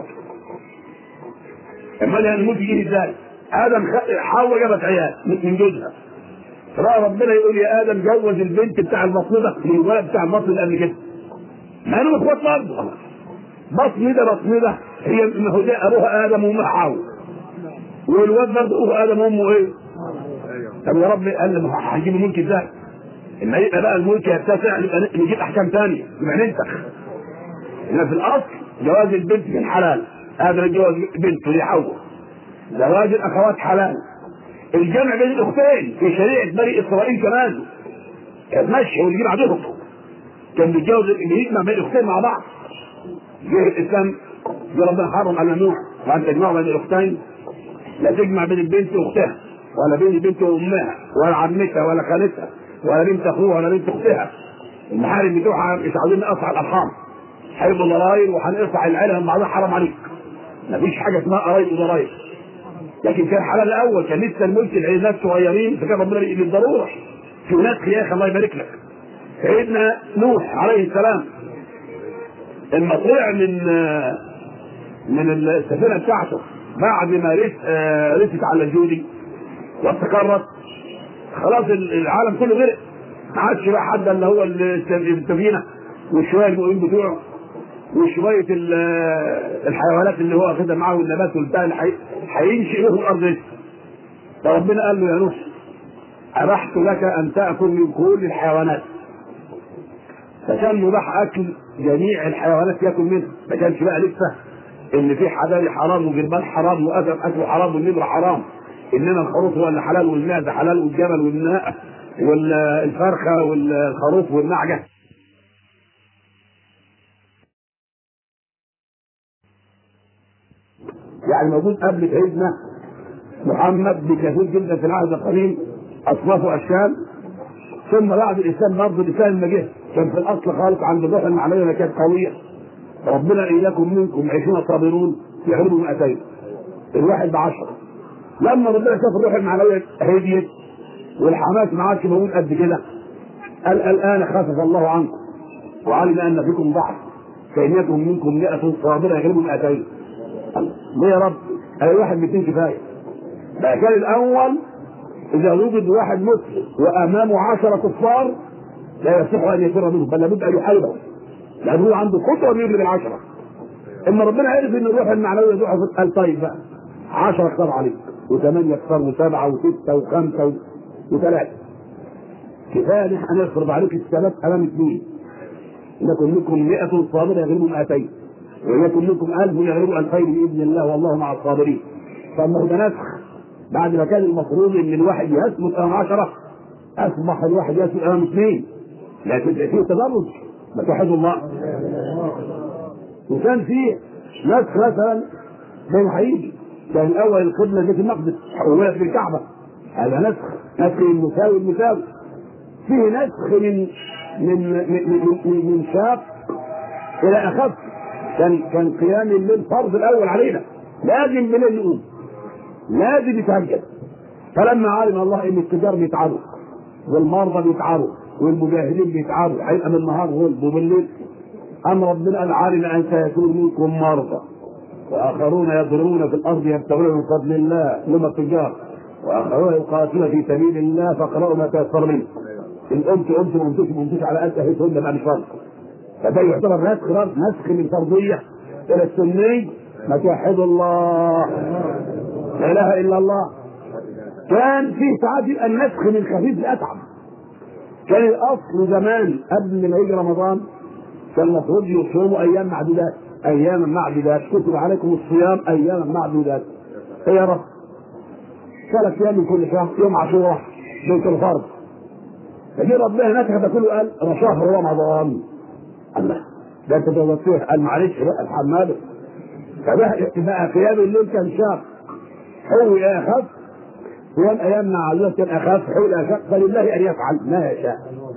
امال يعني الموت يجي ازاي؟ ادم حواء جابت عيال من جوزها فرأى ربنا يقول يا ادم جوز البنت بتاع المصيده من الولد بتاع المصيده قبل كده ما انهم اخوات برضه بصمده بصمده هي ما هو ده ابوها ادم وامها حواء والواد برضه ابوه ادم وامه ايه؟ طب يا رب قال لي هنجيب الملك ازاي؟ اما يبقى بقى الملك يتسع يبقى نجيب احكام ثانيه يبقى ننسخ ان في الاصل جواز البنت من حلال هذا الجواز بنت ودي حواء زواج الاخوات حلال الجمع بين الاختين في شريعه بني اسرائيل كمان كان ماشي ويجيب عدوهم كان بيتجوز اللي يجمع بين الاختين مع بعض جه الاسلام دي ربنا حرم على نوح وان تجمعوا بين الاختين لا تجمع بين البنت واختها ولا بين البنت وامها ولا عمتها ولا خالتها ولا بنت اخوها ولا بنت اختها المحارم بتوعها مش عاوزين نقطع الارحام هيبقوا ضراير وهنقطع العيله من بعضها حرام عليك مفيش حاجه اسمها قرايب وضراير لكن كان حلال الاول كان لسه الملك العيالات صغيرين فكان ربنا بالضروره في نسخ يا اخي الله يبارك لك سيدنا نوح عليه السلام لما طلع من من السفينه بتاعته بعد ما رست رست على الجودي واستقرت خلاص العالم كله غرق ما عادش بقى حد الا هو السفينه وشويه المؤمنين بتوعه وشويه الحيوانات اللي هو واخدها معاه والنبات والبتاع اللي هينشئ لهم الارض لسه فربنا قال له يا نوح ابحت لك ان تاكل من كل الحيوانات فكان مباح اكل جميع الحيوانات ياكل منها ما كانش بقى لسه ان في حلال حرام وجربان حرام وادم اكله حرام والنمر حرام انما الخروف هو اللي حلال والمعده حلال والجمل والناء والفرخه والخروف والنعجه يعني موجود قبل سيدنا محمد بكثير جدا في العهد القديم اصناف واشكال ثم بعد الاسلام برضه الاسلام لما جه كان في الاصل خالص عند الروح المعنويه اللي كانت قويه ربنا اياكم منكم عشرين صابرون يعرضوا 200 الواحد بعشرة لما ربنا شاف الروح المعنويه هديت والحماس ما عادش موجود قد كده قال الان خفف الله عنكم وعلم ان فيكم ضعف فان يكن منكم 100 صابره يغلبوا 200 ليه يا رب؟ قال واحد 200 كفايه بقى كان الاول اذا وجد واحد مسلم وامامه عشرة كفار لا يصح ان يفر منهم بل لابد ان يحاربهم لان هو عنده قدره انه يغلب العشره اما ربنا عرف ان الروح المعنويه ضعفت قال طيب بقى 10 كفار عليك وثمانيه كفار وسبعه وسته وخمسه وثلاثه كفايه ان احنا نفرض عليك الثلاث امام اثنين لكن منكم 100 صابر يغلبوا 200 ويكن منكم 1000 يغلبوا 2000 باذن الله والله مع الصابرين فما هو ده نسخ بعد ما كان المفروض ان الواحد يثبت امام 10 اصبح الواحد يثبت امام اثنين لكن فيه تدرج ما توحدوا الله وكان في نسخ مثلا زي ما هيجي كان الاول القبله بيت المقدس حولت بالكعبه هذا نسخ نسخ المساوي المساوي فيه نسخ من من من من, من, من شاق الى اخف كان كان قيام الليل فرض الاول علينا لازم بالليل نقوم لازم يتهجد فلما علم الله ان التجار بيتعبوا والمرضى بيتعبوا والمجاهدين بيتعبوا هيبقى من النهار غلب وبالليل أم ربنا قال علم أن سيكون منكم مرضى وآخرون يضربون في الأرض يبتغون من فضل الله لما التجار وآخرون يقاتلون في سبيل الله فاقرأوا ما تيسر منه إن قمت قمت ما قمتش ما قمتش على أنت هيتهم بقى مش فرض فده يعتبر نسخ نسخ من فرضية إلى السني ما توحدوا الله لا إله إلا الله كان في ساعات يبقى النسخ من خفيف لأتعب كان الأصل زمان قبل ما يجي رمضان كان المفروض يصوموا ايام معدودات اياما معدودات كتب عليكم الصيام اياما معدودات ايه يا رب ثلاث ايام من كل شهر يوم عاشوراء بيت الفرض فجي ربنا نسخ ده كله قال شهر رمضان الله ده انت توضحيه قال معلش بقى الحماد فده بقى قيام الليل كان شهر هو يا اخف قيام ايام معدودات كان اخف هو اشق فلله ان يفعل ما يشاء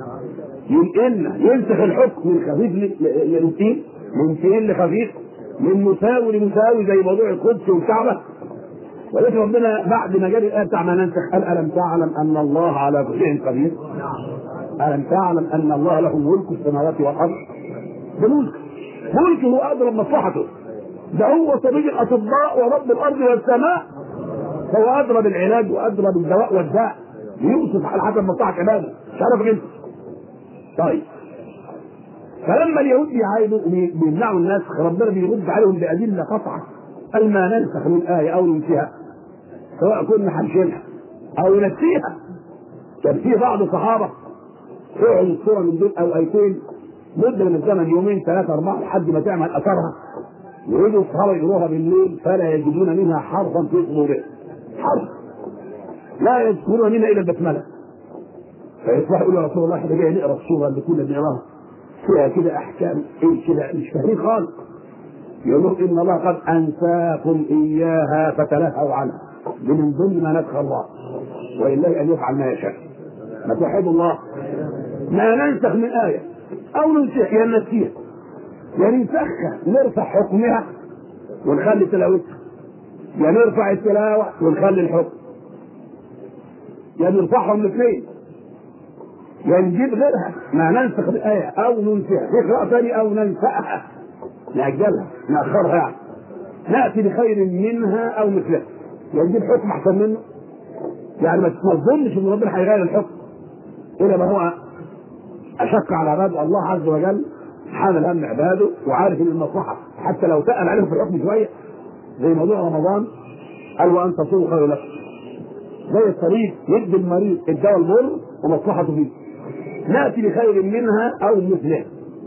ينقلنا ينسخ الحكم من خفيف للتين من تقيل لخفيف من مساوي لمساوي زي موضوع القدس والكعبه ولكن ربنا بعد ما جاب الايه بتاع ما ننسخ قال الم تعلم ان الله على كل شيء قدير؟ الم تعلم ان الله له ملك السماوات والارض؟ ده ملك ملكه اضرب مصلحته ده هو طبيب الاطباء ورب الارض والسماء هو اضرب العلاج واضرب الدواء والداء يوصف على حسب مصلحه عباده مش عارف انت طيب فلما اليهود بيعايدوا بيمنعوا النسخ ربنا بيرد عليهم بأدلة قطعة قال ما ننسخ من آية أو ننسيها سواء كنا هنشيلها أو نسيها كان في بعض الصحابة فعلوا الصورة من دول أو آيتين مدة من الزمن يومين ثلاثة أربعة لحد ما تعمل أثرها يريدوا الصحابة يقروها بالليل فلا يجدون منها حرفا في صدورهم حرف لا يذكرون منها إلا البسملة فيصبح يقول يا رسول الله احنا جاي نقرا الصوره اللي كنا بنقراها فيها كده احكام ايه كده مش فاهمين خالص يقول لهم ان الله قد انساكم اياها فتنهوا عنها دي من ضمن ما ندخل الله ولله ان يفعل ما يشاء ما توحدوا الله ما ننسخ من ايه او ننسخ يا ننسيها يا ننسخها نرفع حكمها ونخلي تلاوتها يا نرفع التلاوه ونخلي الحكم يا نرفعهم الاثنين يا نجيب غيرها ما ننسخ الآية أو ننسخها نقرأ ثاني أو ننسأها نأجلها نأخرها يعني نأتي بخير منها أو مثلها يا نجيب حكم أحسن منه يعني ما تظنش إن ربنا هيغير الحكم إلا ما هو أشق على عباده الله عز وجل حامل هم عباده وعارف إن المصلحة حتى لو تقل عليهم في الحكم شوية زي موضوع رمضان قال وأن تصوموا خير لكم زي الطبيب يدي المريض الدواء المر ومصلحته فيه ناتي بخير منها او مثلها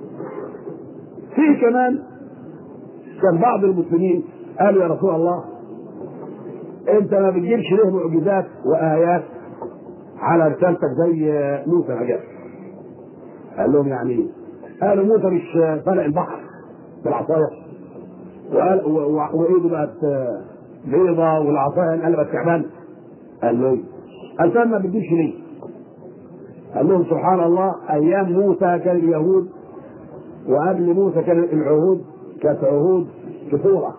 فيه كمان كان بعض المسلمين قالوا يا رسول الله انت ما بتجيبش له معجزات وايات على رسالتك زي موسى العجاب قال لهم يعني ايه؟ قالوا موسى مش فلق البحر بالعصايه وقال وايده بقت بيضه والعصايه انقلبت تعبان قال له قال فما بتجيبش ليه؟ قال لهم سبحان الله ايام موسى كان اليهود وقبل موسى كان العهود كانت عهود كثوره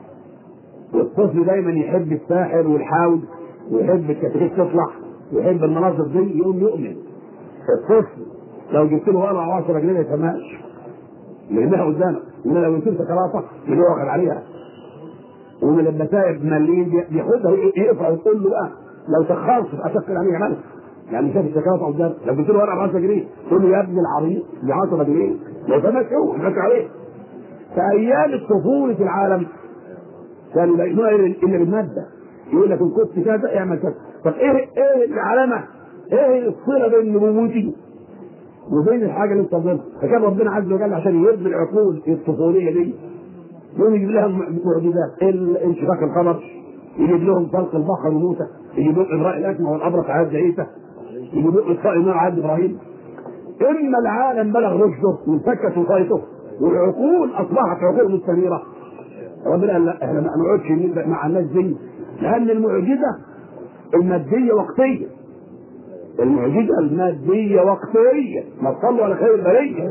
والطفل دايما يحب الساحر والحاوج ويحب الكتاكيت تطلع ويحب المناظر دي يقوم يؤمن الطفل لو جبت له ورقه 10 جنيه ما يفهمهاش لانها قدامك انما لو جبت له شوكولاته اللي هو عليها ومن المسائب مليين بياخدها يقطع وتقول له بقى لو سخرت اشكل عليه يعملها يعني شاف الشكاوى قدام لو جبت له ورقه ب 10 جنيه تقول له يا ابن العريض ب 10 جنيه ما يفهمش هو يفكر عليه في ايام الطفوله في العالم كانوا لا يؤمنون الا بالماده يقول لك ان كنت كذا اعمل كذا طب ايه ايه العلامه؟ ايه الصله بين نبوتي وبين الحاجه اللي انت ضدها فكان ربنا عز وجل عشان يرضي العقول الطفوليه دي يقوم يجيب لها معجزات انشقاق القمر يجيب لهم طلق البحر وموسى يجيب لهم ابراء الاكمه والابرص عهد عيسى يجيب لهم اطفاء النار عهد ابراهيم اما العالم بلغ رشده وانفكت وصيته والعقول اصبحت عقول مستنيره ربنا قال لا احنا ما نقعدش نبدا مع الناس دي لان المعجزه الماديه وقتيه المعجزه الماديه وقتيه ما تصلوا على خير البريه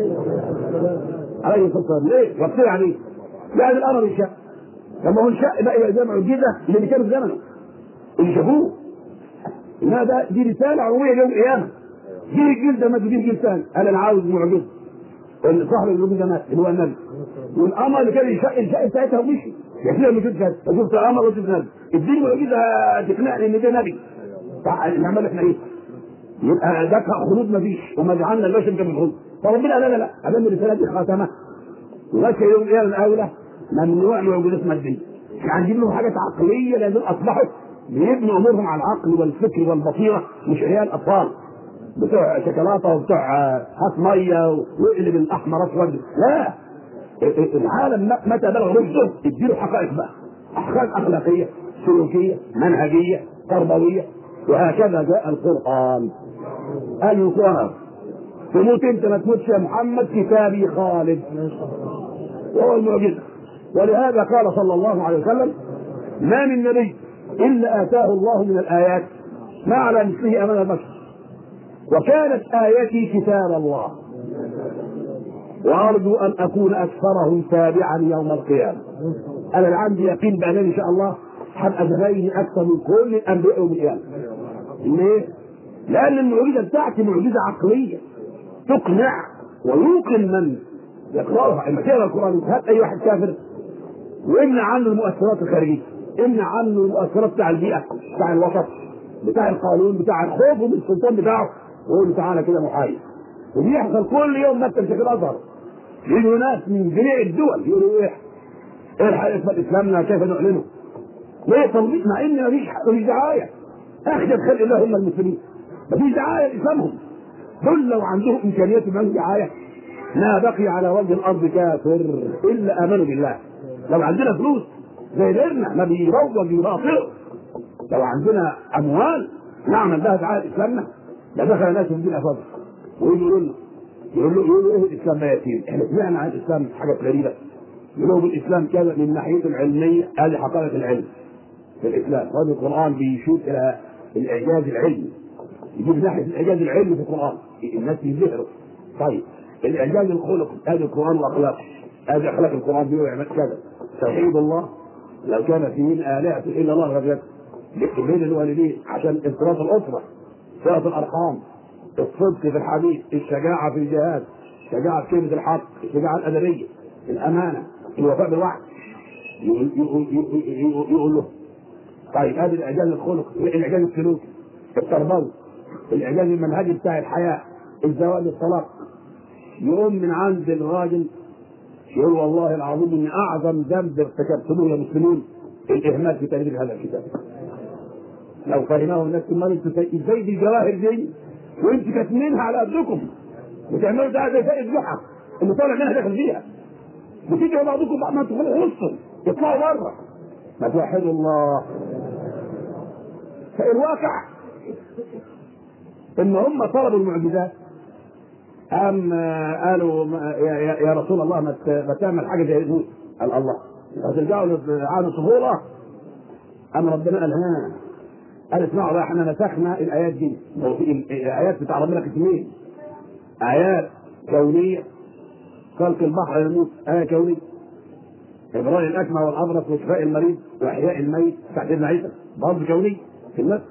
عليه الصلاه والسلام ليه؟ وقتيه يعني ايه؟ يعني الامر انشاء لما هو انشاء بقى يبقى زي معجزه اللي كانوا في زمنه اللي شافوه انها ده دي رساله عموميه يوم القيامه جيل الجيل ده مات وجيل جيل ثاني قال انا عاوز معجزه صاحب المعجزه مات اللي هو النبي والقمر اللي كان ينشق الشق ساعتها ومشي يحكي لهم كده كده شفت قمر وشفت نبي اديني معجزه تقنعني ان ده نبي نعمل احنا ايه؟ يبقى ده خلود ما فيش وما جعلنا البشر كما الخلود فربنا قال لا لا لا ادام الرساله دي خاتمه وغشى يوم القيامه الاولى ممنوع معجزات ماديه يعني نجيب لهم حاجات عقليه لان دول اصبحوا بيبنوا امورهم على العقل والفكر والبصيره مش عيال اطفال بتوع شوكولاته وبتوع هات ميه واقلب الاحمر اسود لا العالم متى بلغ رشده اديله حقائق بقى احكام اخلاقيه سلوكيه منهجيه تربويه وهكذا جاء القران قال القران تموت انت ما تموتش يا محمد كتابي خالد وهو المعجزه ولهذا قال صلى الله عليه وسلم ما من نبي الا اتاه الله من الايات ما على مثله امام البشر وكانت ايتي كتاب الله وارجو ان اكون اكثرهم تابعا يوم القيامه انا اللي عندي يقين بان ان شاء الله هبقى زبايني اكثر من كل الانبياء يوم القيامه ليه؟ لان المعجزه بتاعتي معجزه عقليه تقنع ويوقن من يقراها اما تقرا القران هات اي واحد كافر وامنع عنه المؤثرات الخارجيه امنع عنه المؤثرات بتاع البيئه بتاع الوسط بتاع القانون بتاع الخوف من السلطان بتاعه ويقول له تعالى كده محايد وبيحصل كل يوم مكتب شيخ الازهر يجوا ناس من جميع الدول يقولوا ايه الحق اثبت اسلامنا كيف نعلنه ليه تنظيف مع ان مفيش مفيش دعايه اخشى خلق الله هم المسلمين مفيش دعايه لاسلامهم دول لو عندهم امكانيات من دعايه ما بقي على وجه الارض كافر الا امنوا بالله لو عندنا فلوس زي غيرنا ما بيروج يباطلوا لو عندنا اموال نعمل بها دعايه اسلامنا لدخل الناس في الدين افضل ويقولوا لنا يقول له يقول له ايه الاسلام ده يتيم احنا سمعنا عن الاسلام حاجات غريبه يقولوا الاسلام كذا من ناحيه العلميه هذه حقائق العلم في الاسلام هذا القران بيشوف الى الاعجاز العلمي يجيب ناحيه الاعجاز العلمي في القران الناس يزهروا طيب الاعجاز الخلق هذا القران واخلاق هذه اخلاق القران بيقول كذا توحيد الله لو كان فيهن آلهة إلا الله لوجدت بين الوالدين عشان انصراف الأسرة صلة الأرحام الصدق في الحديث الشجاعة في الجهاد الشجاعة في كلمة الحق الشجاعة الأدبية الأمانة الوفاء بالوعد يقول, يقول, يقول, يقول له طيب هذا الإعجاز الخلق الإعجاز السلوكي التربوي الإعجاز المنهجي بتاع الحياة الزواج الطلاق يقوم من عند الراجل يقول والله العظيم ان اعظم ذنب ارتكبتموه يا مسلمون الاهمال في تدريب هذا الكتاب. لو فهمه الناس امال انتوا ازاي دي الجواهر دي وانتوا كاتمينها على قدكم وتعملوا ده زي فائد جحا اللي طالع منها داخل فيها. وتيجي بعضكم بعد ما تدخلوا وسطهم يطلعوا بره. ما توحدوا الله. فالواقع ان هم طلبوا المعجزات أم قالوا يا, يا رسول الله ما تعمل حاجة زي دي قال الله هترجعوا لعالم الطفولة أم ربنا قال ها قال اسمعوا بقى احنا نسخنا الآيات دي الآيات بتاع ربنا كتير آيات كونية خلق البحر يموت آية كونية إبراء الأكمى والأبرص وشفاء المريض وإحياء الميت بتاع سيدنا عيسى برضه كونية في النفس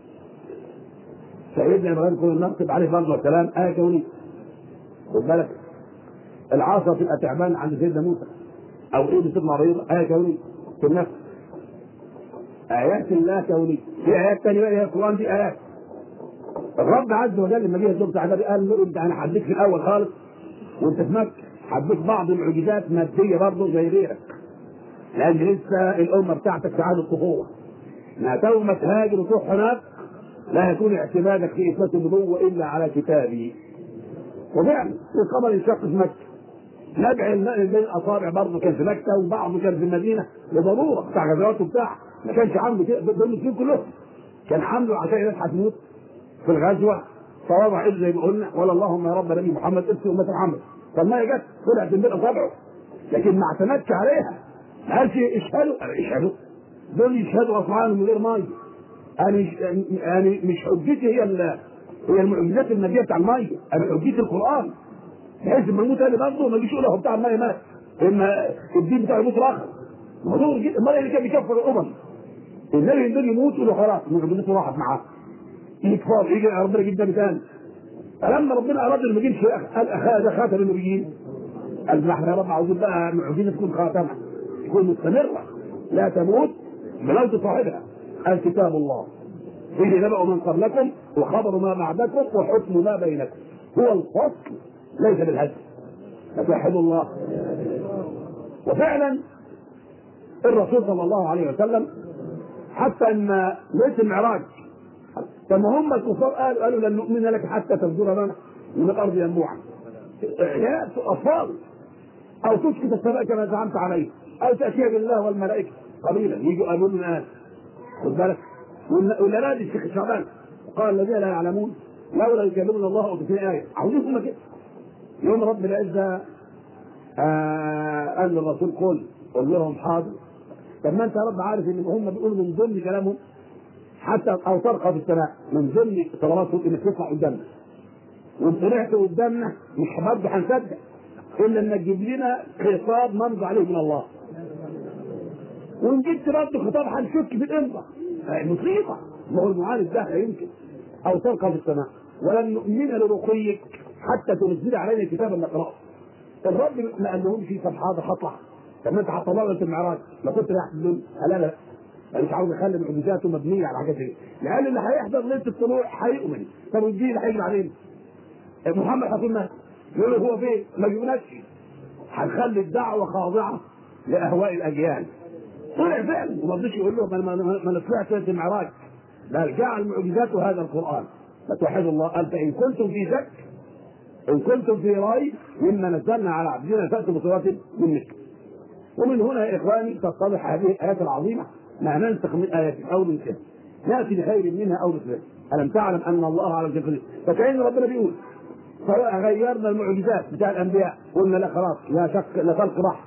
سيدنا إبراهيم كل النقطب عليه الصلاة والسلام آية كونية خد بالك العصا تبقى تعبان عند سيدنا موسى او ايده تطلع بيضاء ايه كونيه في النفس ايات الله كونيه في ايات ثانيه بقى هي القران دي ايات الرب عز وجل لما جه الدكتور بتاع قال له انت انا هديك في الاول خالص وانت في مكه هديك بعض المعجزات ماديه برضه زي غيرك لان لسه الامه بتاعتك في عهد الطفوله ما تو ما تهاجر وتروح هناك لا يكون اعتمادك في اثبات النبوه الا على كتابي وفعلا القمر انشق في مكه نبع الماء بين الاصابع برضه كان في مكه وبعضه كان في المدينه لضروره بتاع غزوات وبتاع ما كانش عنده كده دول المسلمين كلهم كان حمله عشان الناس هتموت في الغزوه فوضع ايده زي ما قلنا ولا اللهم يا رب نبي محمد ارسل امه محمد فالميه جت طلعت من بين اصابعه لكن ما اعتمدش عليها ما قالش اشهدوا اشهدوا دول يشهدوا اصحابهم من غير ميه انا يعني مش حجتي هي هي المعجزات النبيه بتاع الميه انا حجيت القران بحيث لما يموت انا برضه ما يجيش يقول له بتاع الميه مات اما الدين بتاعه يموت الاخر موضوع جدا امال اللي كان بيكفر الامم النبي يقدر يموت يقول له خلاص معجزته راحت معاه يكفر يجي ربنا يجيب نبي ثاني فلما ربنا اراد انه ما يجيبش قال هذا خاتم النبيين قال احنا يا رب عاوزين بقى معجزه تكون خاتمه تكون مستمره لا تموت بموت صاحبها قال كتاب الله فيه نبأ من قبلكم وخبر ما بعدكم وحكم ما بينكم هو الفصل ليس بالهدف فتوحد الله وفعلا الرسول صلى الله عليه وسلم حتى ان ليس المعراج كما هم الكفار قالوا قالوا لن نؤمن لك حتى تفجر لنا من الارض ينبوعا يا اطفال او تسكت السماء كما زعمت عليه او تاتي بالله والملائكه قليلا يجوا قالوا لنا خد بالك ولا نادي الشيخ شعبان قال الذين لا يعلمون لولا يكلمنا الله او في ايه عاوزين هم كده يوم رب العزه آه قال للرسول قل قل لهم حاضر طب ما انت يا رب عارف ان هم بيقولوا من ضمن كلامهم حتى او ترقى في السماء من ضمن صلواتهم انك تطلع قدامنا وان طلعت قدامنا مش برضه هنصدق الا انك تجيب لنا خطاب نمضي عليه من الله وان جبت برضه خطاب هنشك في الامضه مصيبه ما هو المعالج ده لا يمكن او ترقى في السماء ولن نؤمن لرقيك حتى تنزل علينا كتابا نقراه الرب ما قال لهمش طب حاضر هطلع طب ما انت هتطلع لك المعراج ما كنت رايح تقول لا لا انا مش عاوز اخلي معجزاته مبنيه على حاجات دي لان اللي هيحضر ليله الطلوع هيؤمن طب والجيل هيجي علينا محمد هيكون مات يقول له هو فين؟ ما جبناش هنخلي الدعوه خاضعه لاهواء الاجيال طلع فعلا وما رضيش يقول له ما انا طلعت في المعراج بل جعل معجزاته هذا القران فتوحد الله قال فان كنتم في شك ان كنتم في ريب مما نزلنا على عبدنا فاتوا بصورات من مثل ومن هنا يا اخواني تتضح هذه الايات العظيمه ما ننسخ من ايات او ننسخ ناتي بخير منها او مثلها الم تعلم ان الله على كل شيء فكأن ربنا بيقول سواء غيرنا المعجزات بتاع الانبياء قلنا لا خلاص لا شك لا خلق بحر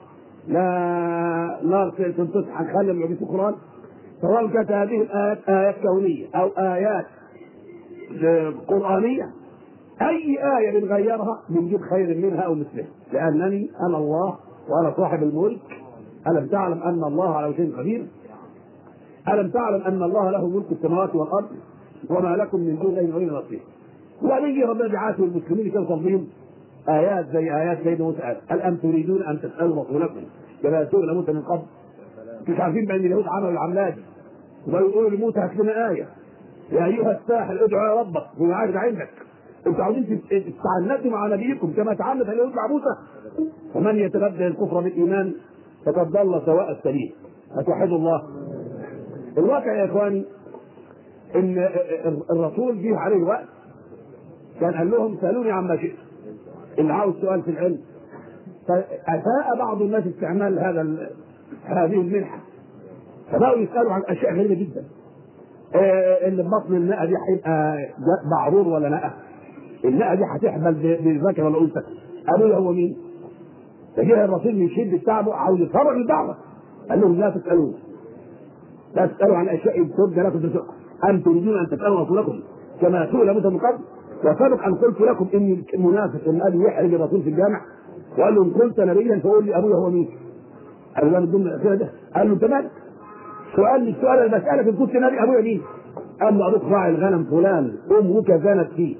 لا نار تنتصح هنخلي معجزة القرآن سواء كانت هذه الآيات آيات كونية أو آيات قرآنية أي آية بنغيرها بنجيب خير منها أو مثلها لأنني أنا الله وأنا صاحب الملك ألم تعلم أن الله على شيء قدير ألم تعلم أن الله له ملك السماوات والأرض وما لكم من دون الله ولي نصير ولي ربنا بعاته المسلمين كانوا صليهم آيات زي آيات سيدنا موسى قال هل أم تريدون أن تسألوا رسولكم كما سئل موسى من قبل مش عارفين بأن اليهود عملوا العملية دي ويقولوا لموسى هات لنا آية يا أيها الساحر ادعو يا ربك بما عاجز عندك انتوا عاوزين تتعنتوا مع نبيكم كما تعنت اليهود مع موسى ومن يتبدل الكفر بالايمان فقد ضل سواء السبيل فتوحدوا الله الواقع يا اخواني ان الرسول جه عليه وقت كان قال لهم سالوني عما شئت اللي عاوز سؤال في العلم فاساء بعض الناس استعمال هذا هذه المنحه فبقوا يسالوا عن اشياء غريبه جدا آه اللي بطن النقه دي هيبقى معرور ولا لا النقه دي هتحمل بذكر ولا انثى ابويا هو مين؟ فجاء الرسول من شده تعبه عاوز يفرغ الدعوه قال لهم لا تسالون لا تسالوا عن اشياء ترجى لكم تسأل. ام تريدون ان تسالوا رسولكم كما سئل موسى من قبل وسبق ان قلت لكم اني المنافق ان قال يحرج الرسول في الجامع وقال له ان كنت نبيا فقول لي ابويا هو مين؟ قال له من ضمن الاسئله ده قال له انت مالك؟ سؤال مش سؤال انا بسالك ان كنت نبي ابويا مين؟ قال له ابوك راعي الغنم فلان امك زنت فيه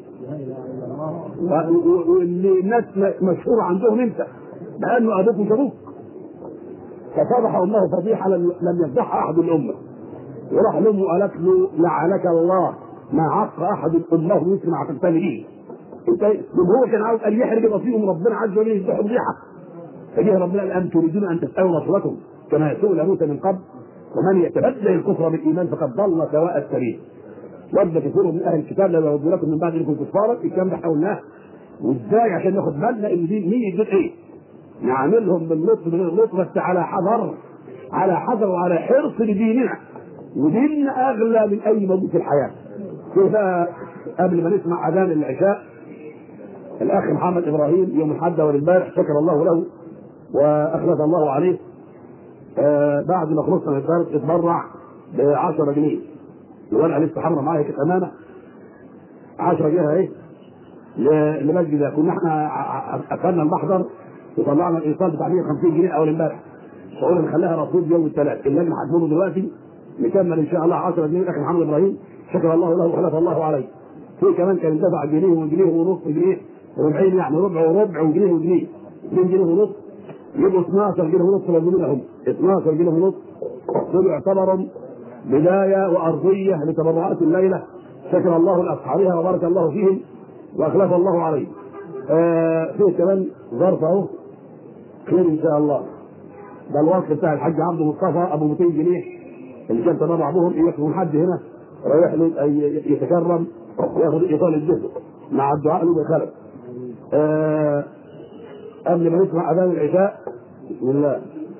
واللي الناس مشهور عندهم انت لانه ابوك مش ابوك ففضح امه فضيحه لم يفضحها احد الامه وراح لامه قالت له لعنك الله ما عق احد امه مثل ما عقلتني به انت هو كان عاوز ان يحرج نصيبهم ربنا عز وجل يفضح فضيحه فجه ربنا قال ام تريدون ان تسالوا رسولكم كما سئل موسى من قبل ومن يتبدل الكفر بالايمان فقد ضل سواء السبيل ود كثير من اهل الكتاب لا يردوا لكم من بعد انكم كفارا الكلام ده حاولناه وازاي عشان ناخد بالنا ان دي مين يدين ايه؟ نعاملهم باللطف من اللطف بس على حذر على حذر وعلى حرص لديننا وديننا اغلى من اي موجود في الحياه. كيف قبل ما نسمع اذان العشاء الاخ محمد ابراهيم يوم الحد والامبارح شكر الله له واخلف الله عليه آه بعد ما خلصنا من الدرس اتبرع ب 10 جنيه الورقه لسه حمراء معايا كانت امانه 10 جنيه اهي لمسجد ده كنا احنا اخذنا المحضر وطلعنا الايصال بتاع 150 جنيه اول امبارح شعور نخليها رصيد يوم الثلاث اللجنه هتمر دلوقتي نكمل ان شاء الله 10 جنيه الاخ محمد ابراهيم شكر الله له وخلف الله عليه في كمان كان دفع جنيه وجنيه ونص جنيه ربعين يعني ربع وربع وجنيه وجنيه 2 جنيه ونص يبقوا 12 جنيه ونص موجودين لهم 12 جنيه ونص دول يعتبروا بدايه وارضيه لتبرعات الليله شكر الله لاصحابها وبارك الله فيهم واخلف الله عليه. آه فيه كمان ظرف اهو خير ان شاء الله. ده الوصف بتاع الحاج عبد مصطفى ابو 200 جنيه اللي كان تبرع بهم يكون حد هنا رايح له يتكرم وياخذ ايصال الجهد مع الدعاء له بخلف. آه قبل ما نسمع اذان العشاء بسم الله.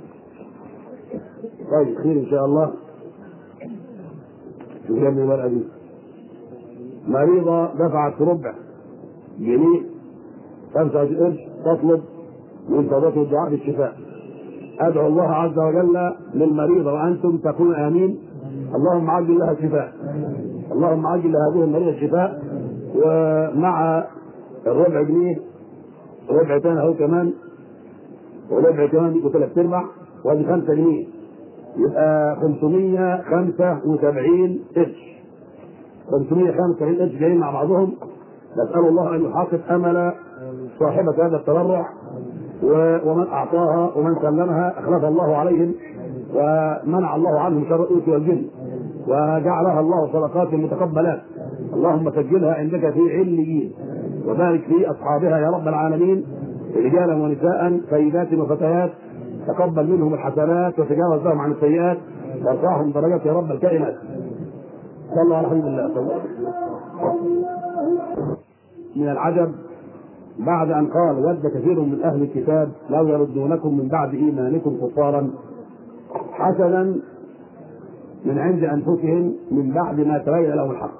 طيب خير ان شاء الله. شوف يا ابني الورقه دي. مريضة دفعت ربع جنيه 25 قرش تطلب من فضيلة الدعاء بالشفاء. أدعو الله عز وجل للمريضة وأنتم تكونوا آمين اللهم عجل لها الشفاء. اللهم عجل لهذه المريضة الشفاء ومع الربع جنيه ربع تاني أهو كمان وربع كمان يبقوا ثلاث أرباع وادي 5 جنيه يبقى 575 قرش 575 قرش جايين مع بعضهم نسأل الله أن يحقق أمل صاحبة هذا التبرع ومن أعطاها ومن سلمها أخلف الله عليهم ومنع الله عنهم شر الإنس والجن وجعلها الله صدقات متقبلات اللهم سجلها عندك في عليين وبارك في أصحابها يا رب العالمين رجالا ونساء سيدات وفتيات تقبل منهم الحسنات وتجاوز لهم عن السيئات وارفعهم درجات يا رب الكائنات صلى على حبيب الله صلى من العجب بعد ان قال ود كثير من اهل الكتاب لو يردونكم من بعد ايمانكم كفارا حسنا من عند انفسهم من بعد ما تبين لهم الحق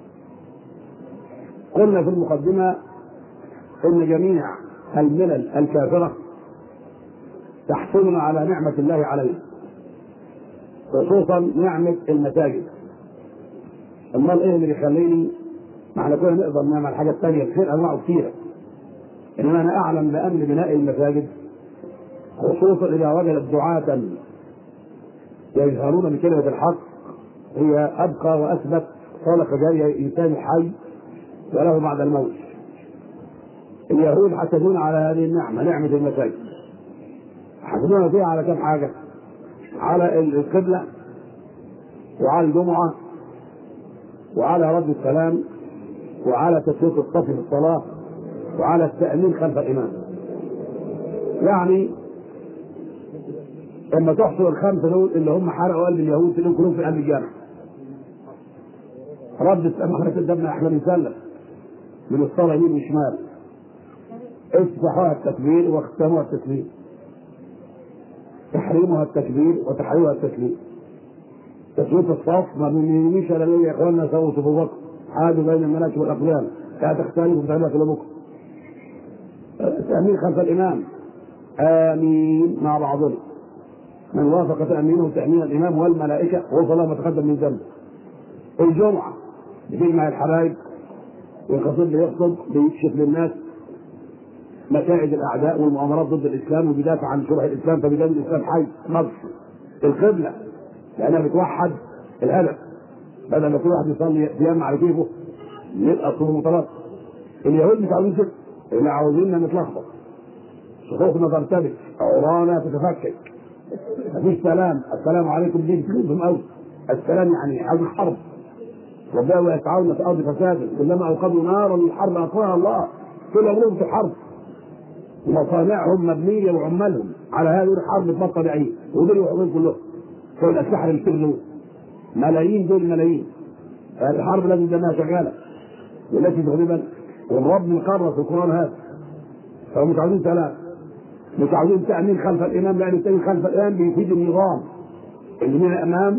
قلنا في المقدمه ان جميع الملل الكافره تحصلنا على نعمة الله علينا خصوصا نعمة المساجد امال ايه اللي بيخليني ما احنا كنا نقدر نعمل حاجة تانية الخير انواعه كثيرة انما انا اعلم بان بناء المساجد خصوصا اذا وجدت دعاة يجهرون بكلمة الحق هي ابقى واثبت صدقة جارية انسان حي وله بعد الموت اليهود حسدون على هذه النعمة نعمة المساجد حسدون فيها على كم حاجة على القبلة وعلى الجمعة وعلى رد السلام وعلى تسويق الصف في الصلاة وعلى التأمين خلف الإمام يعني لما تحصر الخمسة دول اللي هم حرقوا قلب اليهود تلاقيهم كلهم في قلب الجامع رد السلام احنا قدامنا احنا بنسلم من الصلاة يمين وشمال افتحوها التكبير واختموها التسليم تحريمها التكبير وتحريمها التسليم تسوية الصف ما بنمشيش الا يا اخواننا سووا صفوفكم حادوا بين المناكب والاقدام لا تختلفوا في تعليمات بكره تأمين خلف الإمام آمين مع بعضهم من وافق تأمينه تأمين الإمام والملائكة غفر له ما تقدم من ذنبه الجمعة بتجمع الحبايب والخطيب بيخطب بيكشف للناس مكائد الأعداء والمؤامرات ضد الإسلام وبيدافع عن شرح الإسلام فبيدافع الإسلام حي مصر القبلة لأنها بتوحد الهدف بدل ما كل واحد يصلي ينام على كيفه يبقى صفوف متلاصق اليهود مش عاوزين كده اللي عاوزيننا نتلخبط صفوفنا ترتبك عرانا تتفكك مفيش سلام السلام عليكم دي بتلوزهم قوي السلام يعني عاوز حرب ربنا يسعون في الارض فسادا كلما اوقدوا نارا للحرب اطفاها الله كل امرهم في الحرب مصانعهم مبنيه وعمالهم على هذه الحرب تبطل عين ودول يحبون كلهم فوق الاسلحه اللي بتغلوا ملايين دول ملايين الحرب لازم دمها شغاله والتي تغلبا والرب مقرر في القران هذا فهم مش عاوزين سلام مش عاوزين تامين خلف الامام لان التامين خلف الامام بيفيد النظام اللي من الامام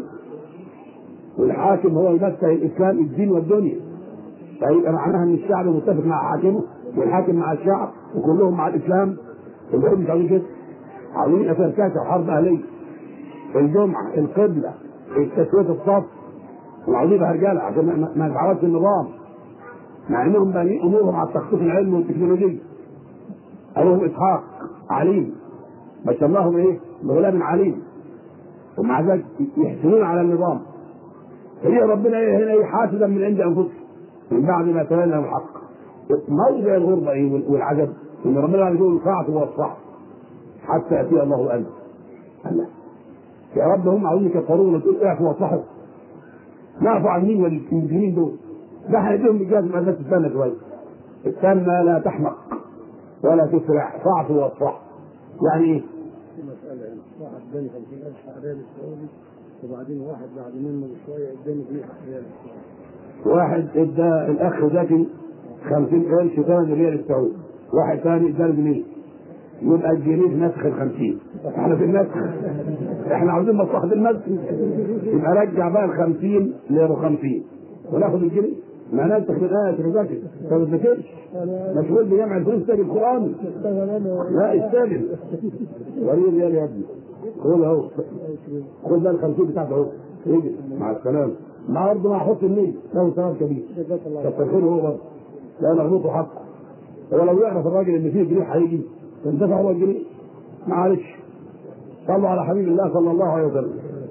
والحاكم هو يمثل الاسلام الدين والدنيا فيبقى معناها ان الشعب متفق مع حاكمه والحاكم مع الشعب وكلهم مع الاسلام كلهم مش عاوزين كده عاوزين افركاشه وحرب اهليه الجمعه القبله تسويه الصف وعاوزين رجاله عشان ما يتعرضش النظام مع انهم بانين امورهم على التخطيط العلمي والتكنولوجي ابوهم اسحاق عليم بشرناهم ايه بغلام عليم ومع ذلك يحسنون على النظام هي ربنا ايه هنا حاسدا من عند انفسهم من بعد ما تبين لهم الحق موضع الغربه ايه والعجب ان ربنا يقول الطاعه والصح حتى ياتي الله انت الله يا رب هم عاوزين يكفرونا تقول اعفوا واصلحوا نعفوا عن مين والمسلمين دول ده هيديهم بجاز ما الناس تستنى شويه استنى لا تحمق ولا تسرع فاعفوا واصلحوا يعني ايه؟
في مسألة هنا واحد اداني 50000 ريال السعودي وبعدين واحد بعد منه بشوية اداني 100 ريال السعودي
واحد ادى الاخ ذكي 50 قرش ثمن ريال السعودي واحد ثاني ادى جنيه يبقى الجنيه نسخ ال 50 احنا في النسخ احنا عاوزين مصلحه المسخ يبقى رجع بقى ال 50 ل 50 وناخد الجنيه ما ننسخ الايه يا ذكي انت ما تذاكرش مشغول بجمع الفلوس تاني القران لا استاذن وريه ريال يا ابني خد اهو خد بقى ال 50 بتاعته اهو يجي مع السلامه النهارده ما هحط النية له ثواب كبير
جزاك الله
كتر خيره هو برضه لا نغلطه حقه هو لو يعرف الراجل ان فيه جنيه هيجي كان دفع هو الجنيه معلش صلوا على حبيب الله صلى الله عليه وسلم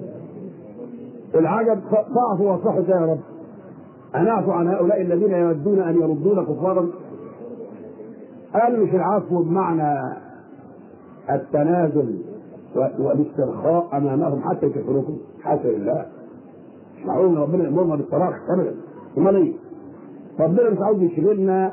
العجب ضعفوا واصلحوا يا رب أنعفوا عن هؤلاء الذين يودون أن يردون كفارا قال مش العفو بمعنى التنازل والاسترخاء أمامهم حتى يكفروكم حاشا لله مش معقول ان ربنا يامرنا بالصراخ ابدا امال ايه؟ ربنا مش عاوز يشغلنا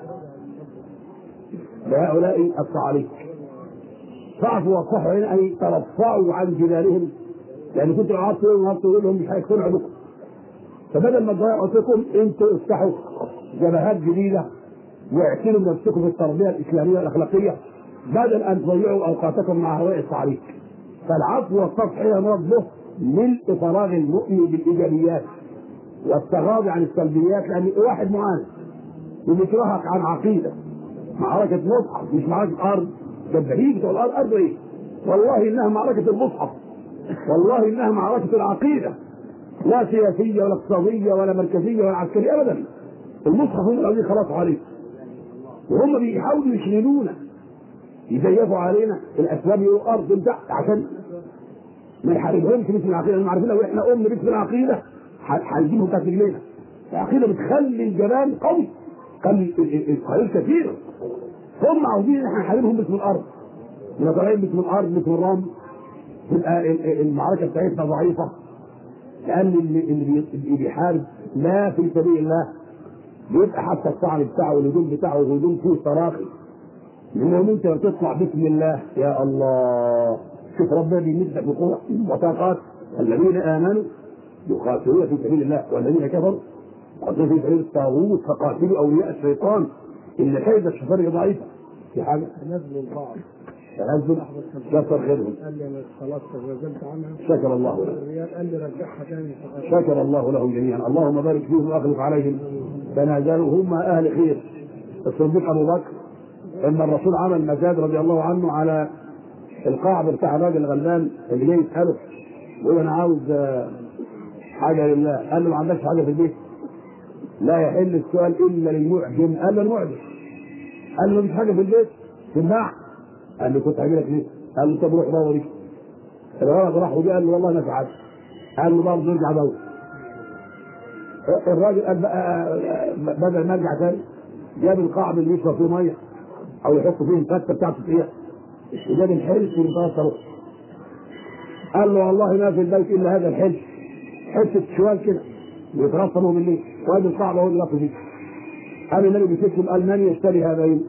بهؤلاء الصعاليك فاعفوا واصفحوا هنا اي ترفعوا عن جدالهم لان كنت لو قعدت تقول لهم تقول لهم مش هيقتنعوا بكم فبدل ما تضيعوا وقتكم انتوا افتحوا جبهات جديده واعتنوا بنفسكم في التربيه الاسلاميه والاخلاقيه بدل ان تضيعوا اوقاتكم مع هؤلاء الصعاليك فالعفو والصفح هي ربه ملء فراغ المؤمن بالايجابيات والتغاضي عن السلبيات لان واحد معاند وبيكرهك عن عقيده معركه مصحف مش معركه ارض ده البهيج بتوع الارض ارض ايه؟ والله انها معركه المصحف والله انها معركه العقيده لا سياسيه ولا اقتصاديه ولا مركزيه ولا عسكريه ابدا المصحف هم الذين خلصوا عليه وهم بيحاولوا يشغلونا يزيفوا علينا الاسباب يقولوا ارض بتاع عشان ما يحاربهمش مثل العقيده هم عارفين لو احنا قمنا باسم العقيده هيجيبوا تحت رجلينا العقيده بتخلي الجبان قوي خلي القليل كثير هم عاوزين ان احنا نحاربهم باسم الارض احنا طالعين باسم الارض باسم الرمل تبقى المعركه بتاعتنا ضعيفه لان اللي, اللي بيحارب لا في سبيل الله بيبقى حتى الطعن بتاعه والهجوم بتاعه والهجوم فيه تراخي المهم انت بتطلع بسم الله يا الله شوف ربنا بيمدك بقوة وطاقات الذين امنوا يقاتلون في سبيل الله والذين كفروا يقاتلون في سبيل الطاغوت فقاتلوا اولياء الشيطان ان كيد الشيطان ضعيفه في حاجه
نزلوا البعض
تنزل كثر خيرهم
قال لي انا خلاص تنازلت عنها
شكر الله له
الريال قال لي رجعها تاني فقال
شكر الله لهم جميعا اللهم بارك فيهم واخلف عليهم تنازلوا هم اهل خير الصديق ابو بكر ان الرسول عمل مزاد رضي الله عنه على القاعده بتاع الراجل الغلبان اللي جاي يساله يقول انا عاوز آه، حاجه لله قال له ما عندكش حاجه في البيت لا يحل السؤال الا للمعجم قال له المعجم قال له مفيش حاجه في البيت تمنع قال له كنت هجي لك ليه؟ قال له طب روح دور ليه؟ الولد راح وجاء قال له والله ما فعلت قال له برضه ارجع دور الراجل قال بقى بدل ما ارجع تاني جاب القاعده اللي يشرب فيه ميه او يحط فيه الفتة بتاعته فيها وجاب الحلف وانتصر قال له والله ما في البيت الا هذا الحلف حته شوال كده ويترسموا بالليل وادي القاعده هو اللي لف فيه قال النبي بيسكتهم قال من يشتري هذين؟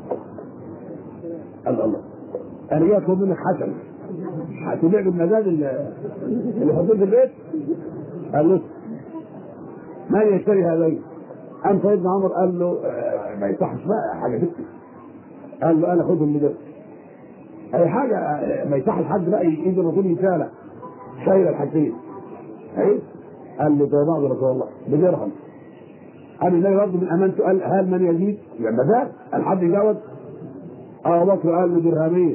قال الله انا جاي اطلب منك حسن هتبيع بالمزاد اللي اللي حاطين في البيت؟ قال له من يشتري هذين؟ قام سيدنا عمر قال له آه، ما يصحش بقى حاجه تكتب قال له انا خدهم لده اي حاجه آه، ما يصحش حد بقى يجي الرسول يسالك شايل الحاجتين اي قال له ده بعض رسول الله بدرهم قال النبي برضه من امانته قال هل من يزيد؟ يعني ده قال حد يجاوب؟ ابو بكر قال له درهمين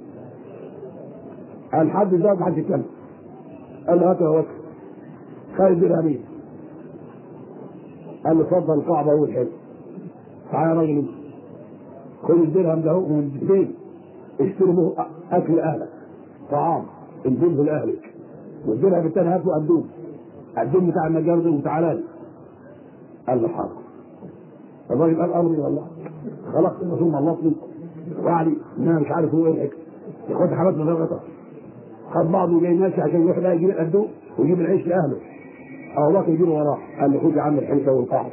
قال حد يجاوب حد يتكلم قال له هات يا ابو بكر خد درهمين قال له اتفضل القاعده اول حلو تعالى يا راجل انت خد الدرهم ده من الاثنين اشتري به اكل اهلك طعام انزله لاهلك والدرهم الثاني هاته قدوم قدوم بتاع النجار ده وتعالى لي قال له حاضر الراجل قال امري والله خلاص ثم الله اطلب وعلي ان انا مش عارف هو ايه الحكم ياخد حاجات من غير غطا خد بعضه وجاي ماشي عشان يروح بقى يجيب القدوم ويجيب العيش لاهله ابو بكر يجيبه وراه قال له خد يا عم الحنكه والقاعده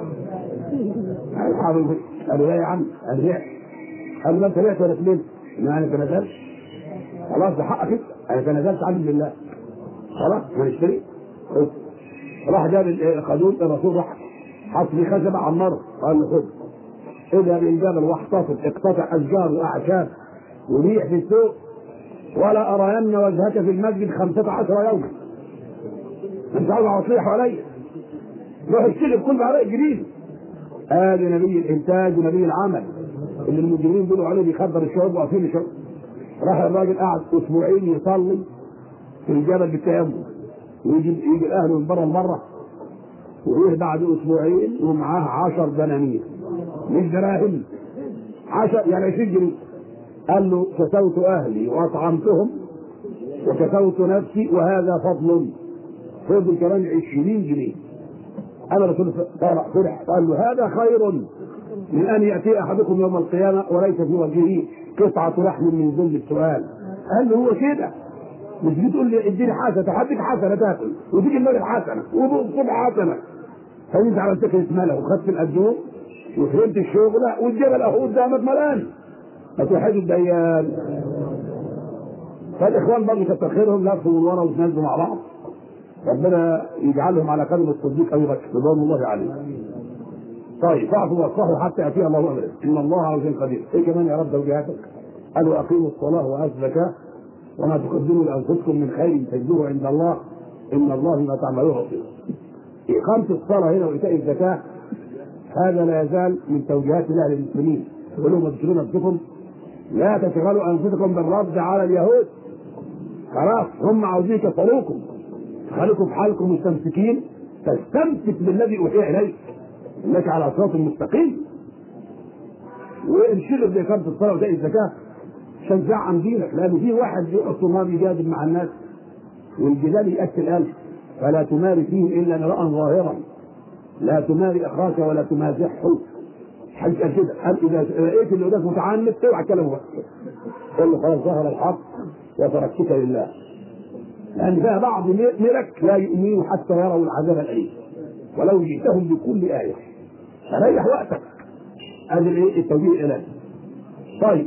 قال قال له لا يا عم قال لا قال له ما انت بعت ولا سلمت؟ ما انا تنازلت خلاص ده حقك انت انا تنازلت عنه لله خلاص هنشتري خد راح جاب القانون الرسول راح حط فيه خشبه عمره قال له خد اذهب الجبل واحتفظ اقتطع اشجار واعشاب وريح في السوق ولا ارين وجهك في المسجد خمسة عشر يوما انت عاوز عصيح عليا روح اشتغل بكل بعرق جديد ادي نبي الانتاج ونبي العمل اللي المجرمين بيقولوا عليه بيخدر الشعوب واقفين الشعوب راح الراجل قعد اسبوعين يصلي في الجبل بالتيمم ويجي يجي الاهل من بره لبره ويروح بعد اسبوعين ومعاه 10 دنانير مش دراهم 10 يعني 20 جنيه قال له كسوت اهلي واطعمتهم وكسوت نفسي وهذا فضل فضل كمان 20 جنيه انا رسول فرح فرح قال له هذا خير من ان ياتي احدكم يوم القيامه وليس في وجهه قطعه لحم من ذل السؤال قال له هو كده مش بتقول لي اديني حسنه هديك حسنه تاكل وتيجي المال حسنه وبصبح حسنه فانت عملت كده ملا وخدت القدوم وفهمت الشغل والجبل اهو قدامك ملان ما توحد الديان فالاخوان برضه كتر خيرهم لفوا من ورا وتنزلوا مع بعض ربنا يجعلهم على قدم الصديق ابي بكر رضوان الله عليه طيب فاعفوا واصلحوا حتى ياتي الله امره ان الله عز وجل قدير ايه كمان يا رب توجيهاتك قالوا اقيموا الصلاه واتوا الزكاه وما تقدموا لانفسكم من خير تجدوه عند الله ان الله بما تعملون بصير اقامه الصلاه هنا وايتاء الزكاه هذا لا يزال من توجيهات الله للمسلمين قل لهم اذكروا نفسكم لا تشغلوا انفسكم بالرد على اليهود خلاص هم عاوزين يكفروكم خليكم في حالكم مستمسكين تستمسك بالذي اوحي اليك انك على صراط مستقيم وانشغل باقامه الصلاه وزي الزكاه عشان تزعم دينك لان في واحد يقف ما بيجادل مع الناس والجدال ياكل قلب فلا تماري فيه الا مراء ظاهرا لا تماري اخاك ولا تمازحه حاجه كده قال اذا لقيت اللي قدامك متعنت اوعى تكلمه بقى قول له خلاص ظهر الحق وتركتك لله لان فيها بعض مرك لا يؤمنون حتى يروا العذاب الاليم ولو جئتهم بكل ايه فريح وقتك ادي الايه التوجيه الالهي طيب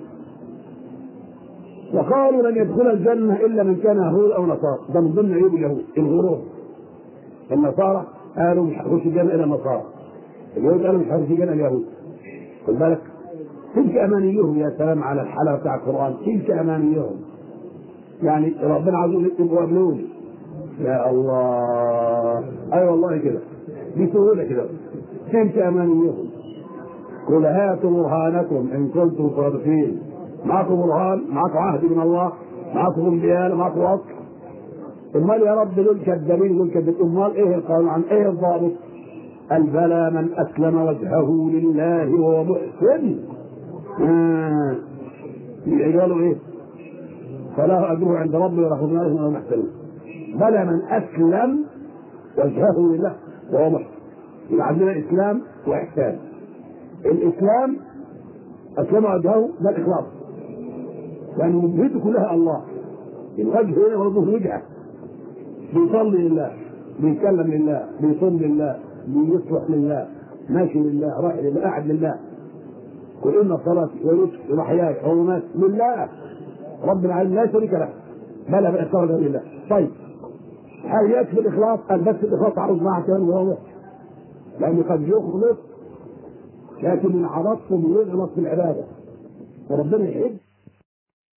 وقالوا لن يدخل الجنة إلا من كان يهود أو نصارى ده من ضمن عيوب اليهود الغرور النصارى قالوا مش هتخش الجنة إلا النصارى اليهود قالوا مش هتخش الجنة اليهود خد بالك تلك أمانيهم يا سلام على الحلاوة بتاع القرآن تلك أمانيهم يعني ربنا عاوز يقول يبقوا قبلوني يا الله أي أيوة والله كده بسهولة كده تلك أمانيهم قل هاتوا برهانكم إن كنتم صادقين معكم برهان معكم عهد من الله معكم انبياء معكم وصف امال يا رب دول كذابين دول كذابين امال ايه القانون عن ايه الضابط قال بلى من اسلم وجهه لله وهو محسن آه. قالوا ايه فله اجره عند ربه ولا خوف عليهم ولا محسنون بلى من اسلم وجهه لله وهو محسن يبقى عندنا اسلام واحسان الاسلام اسلم وجهه ده الاخلاص يعني مهمته كلها الله الوجه هنا برضه وجهه بيصلي لله بيتكلم لله بيصوم لله بيصلح لله ماشي لله رايح لله قاعد لله قل ان صلاتي ونسكي ومحياي ومماتي لله رب العالمين لا شريك له بلى بالاقرار لله طيب هل يكفي الاخلاص؟ قال بس الاخلاص عاوز معه كمان وهو محسن لانه قد يخلص لكن ان عرضتم يغلط في العباده وربنا يحب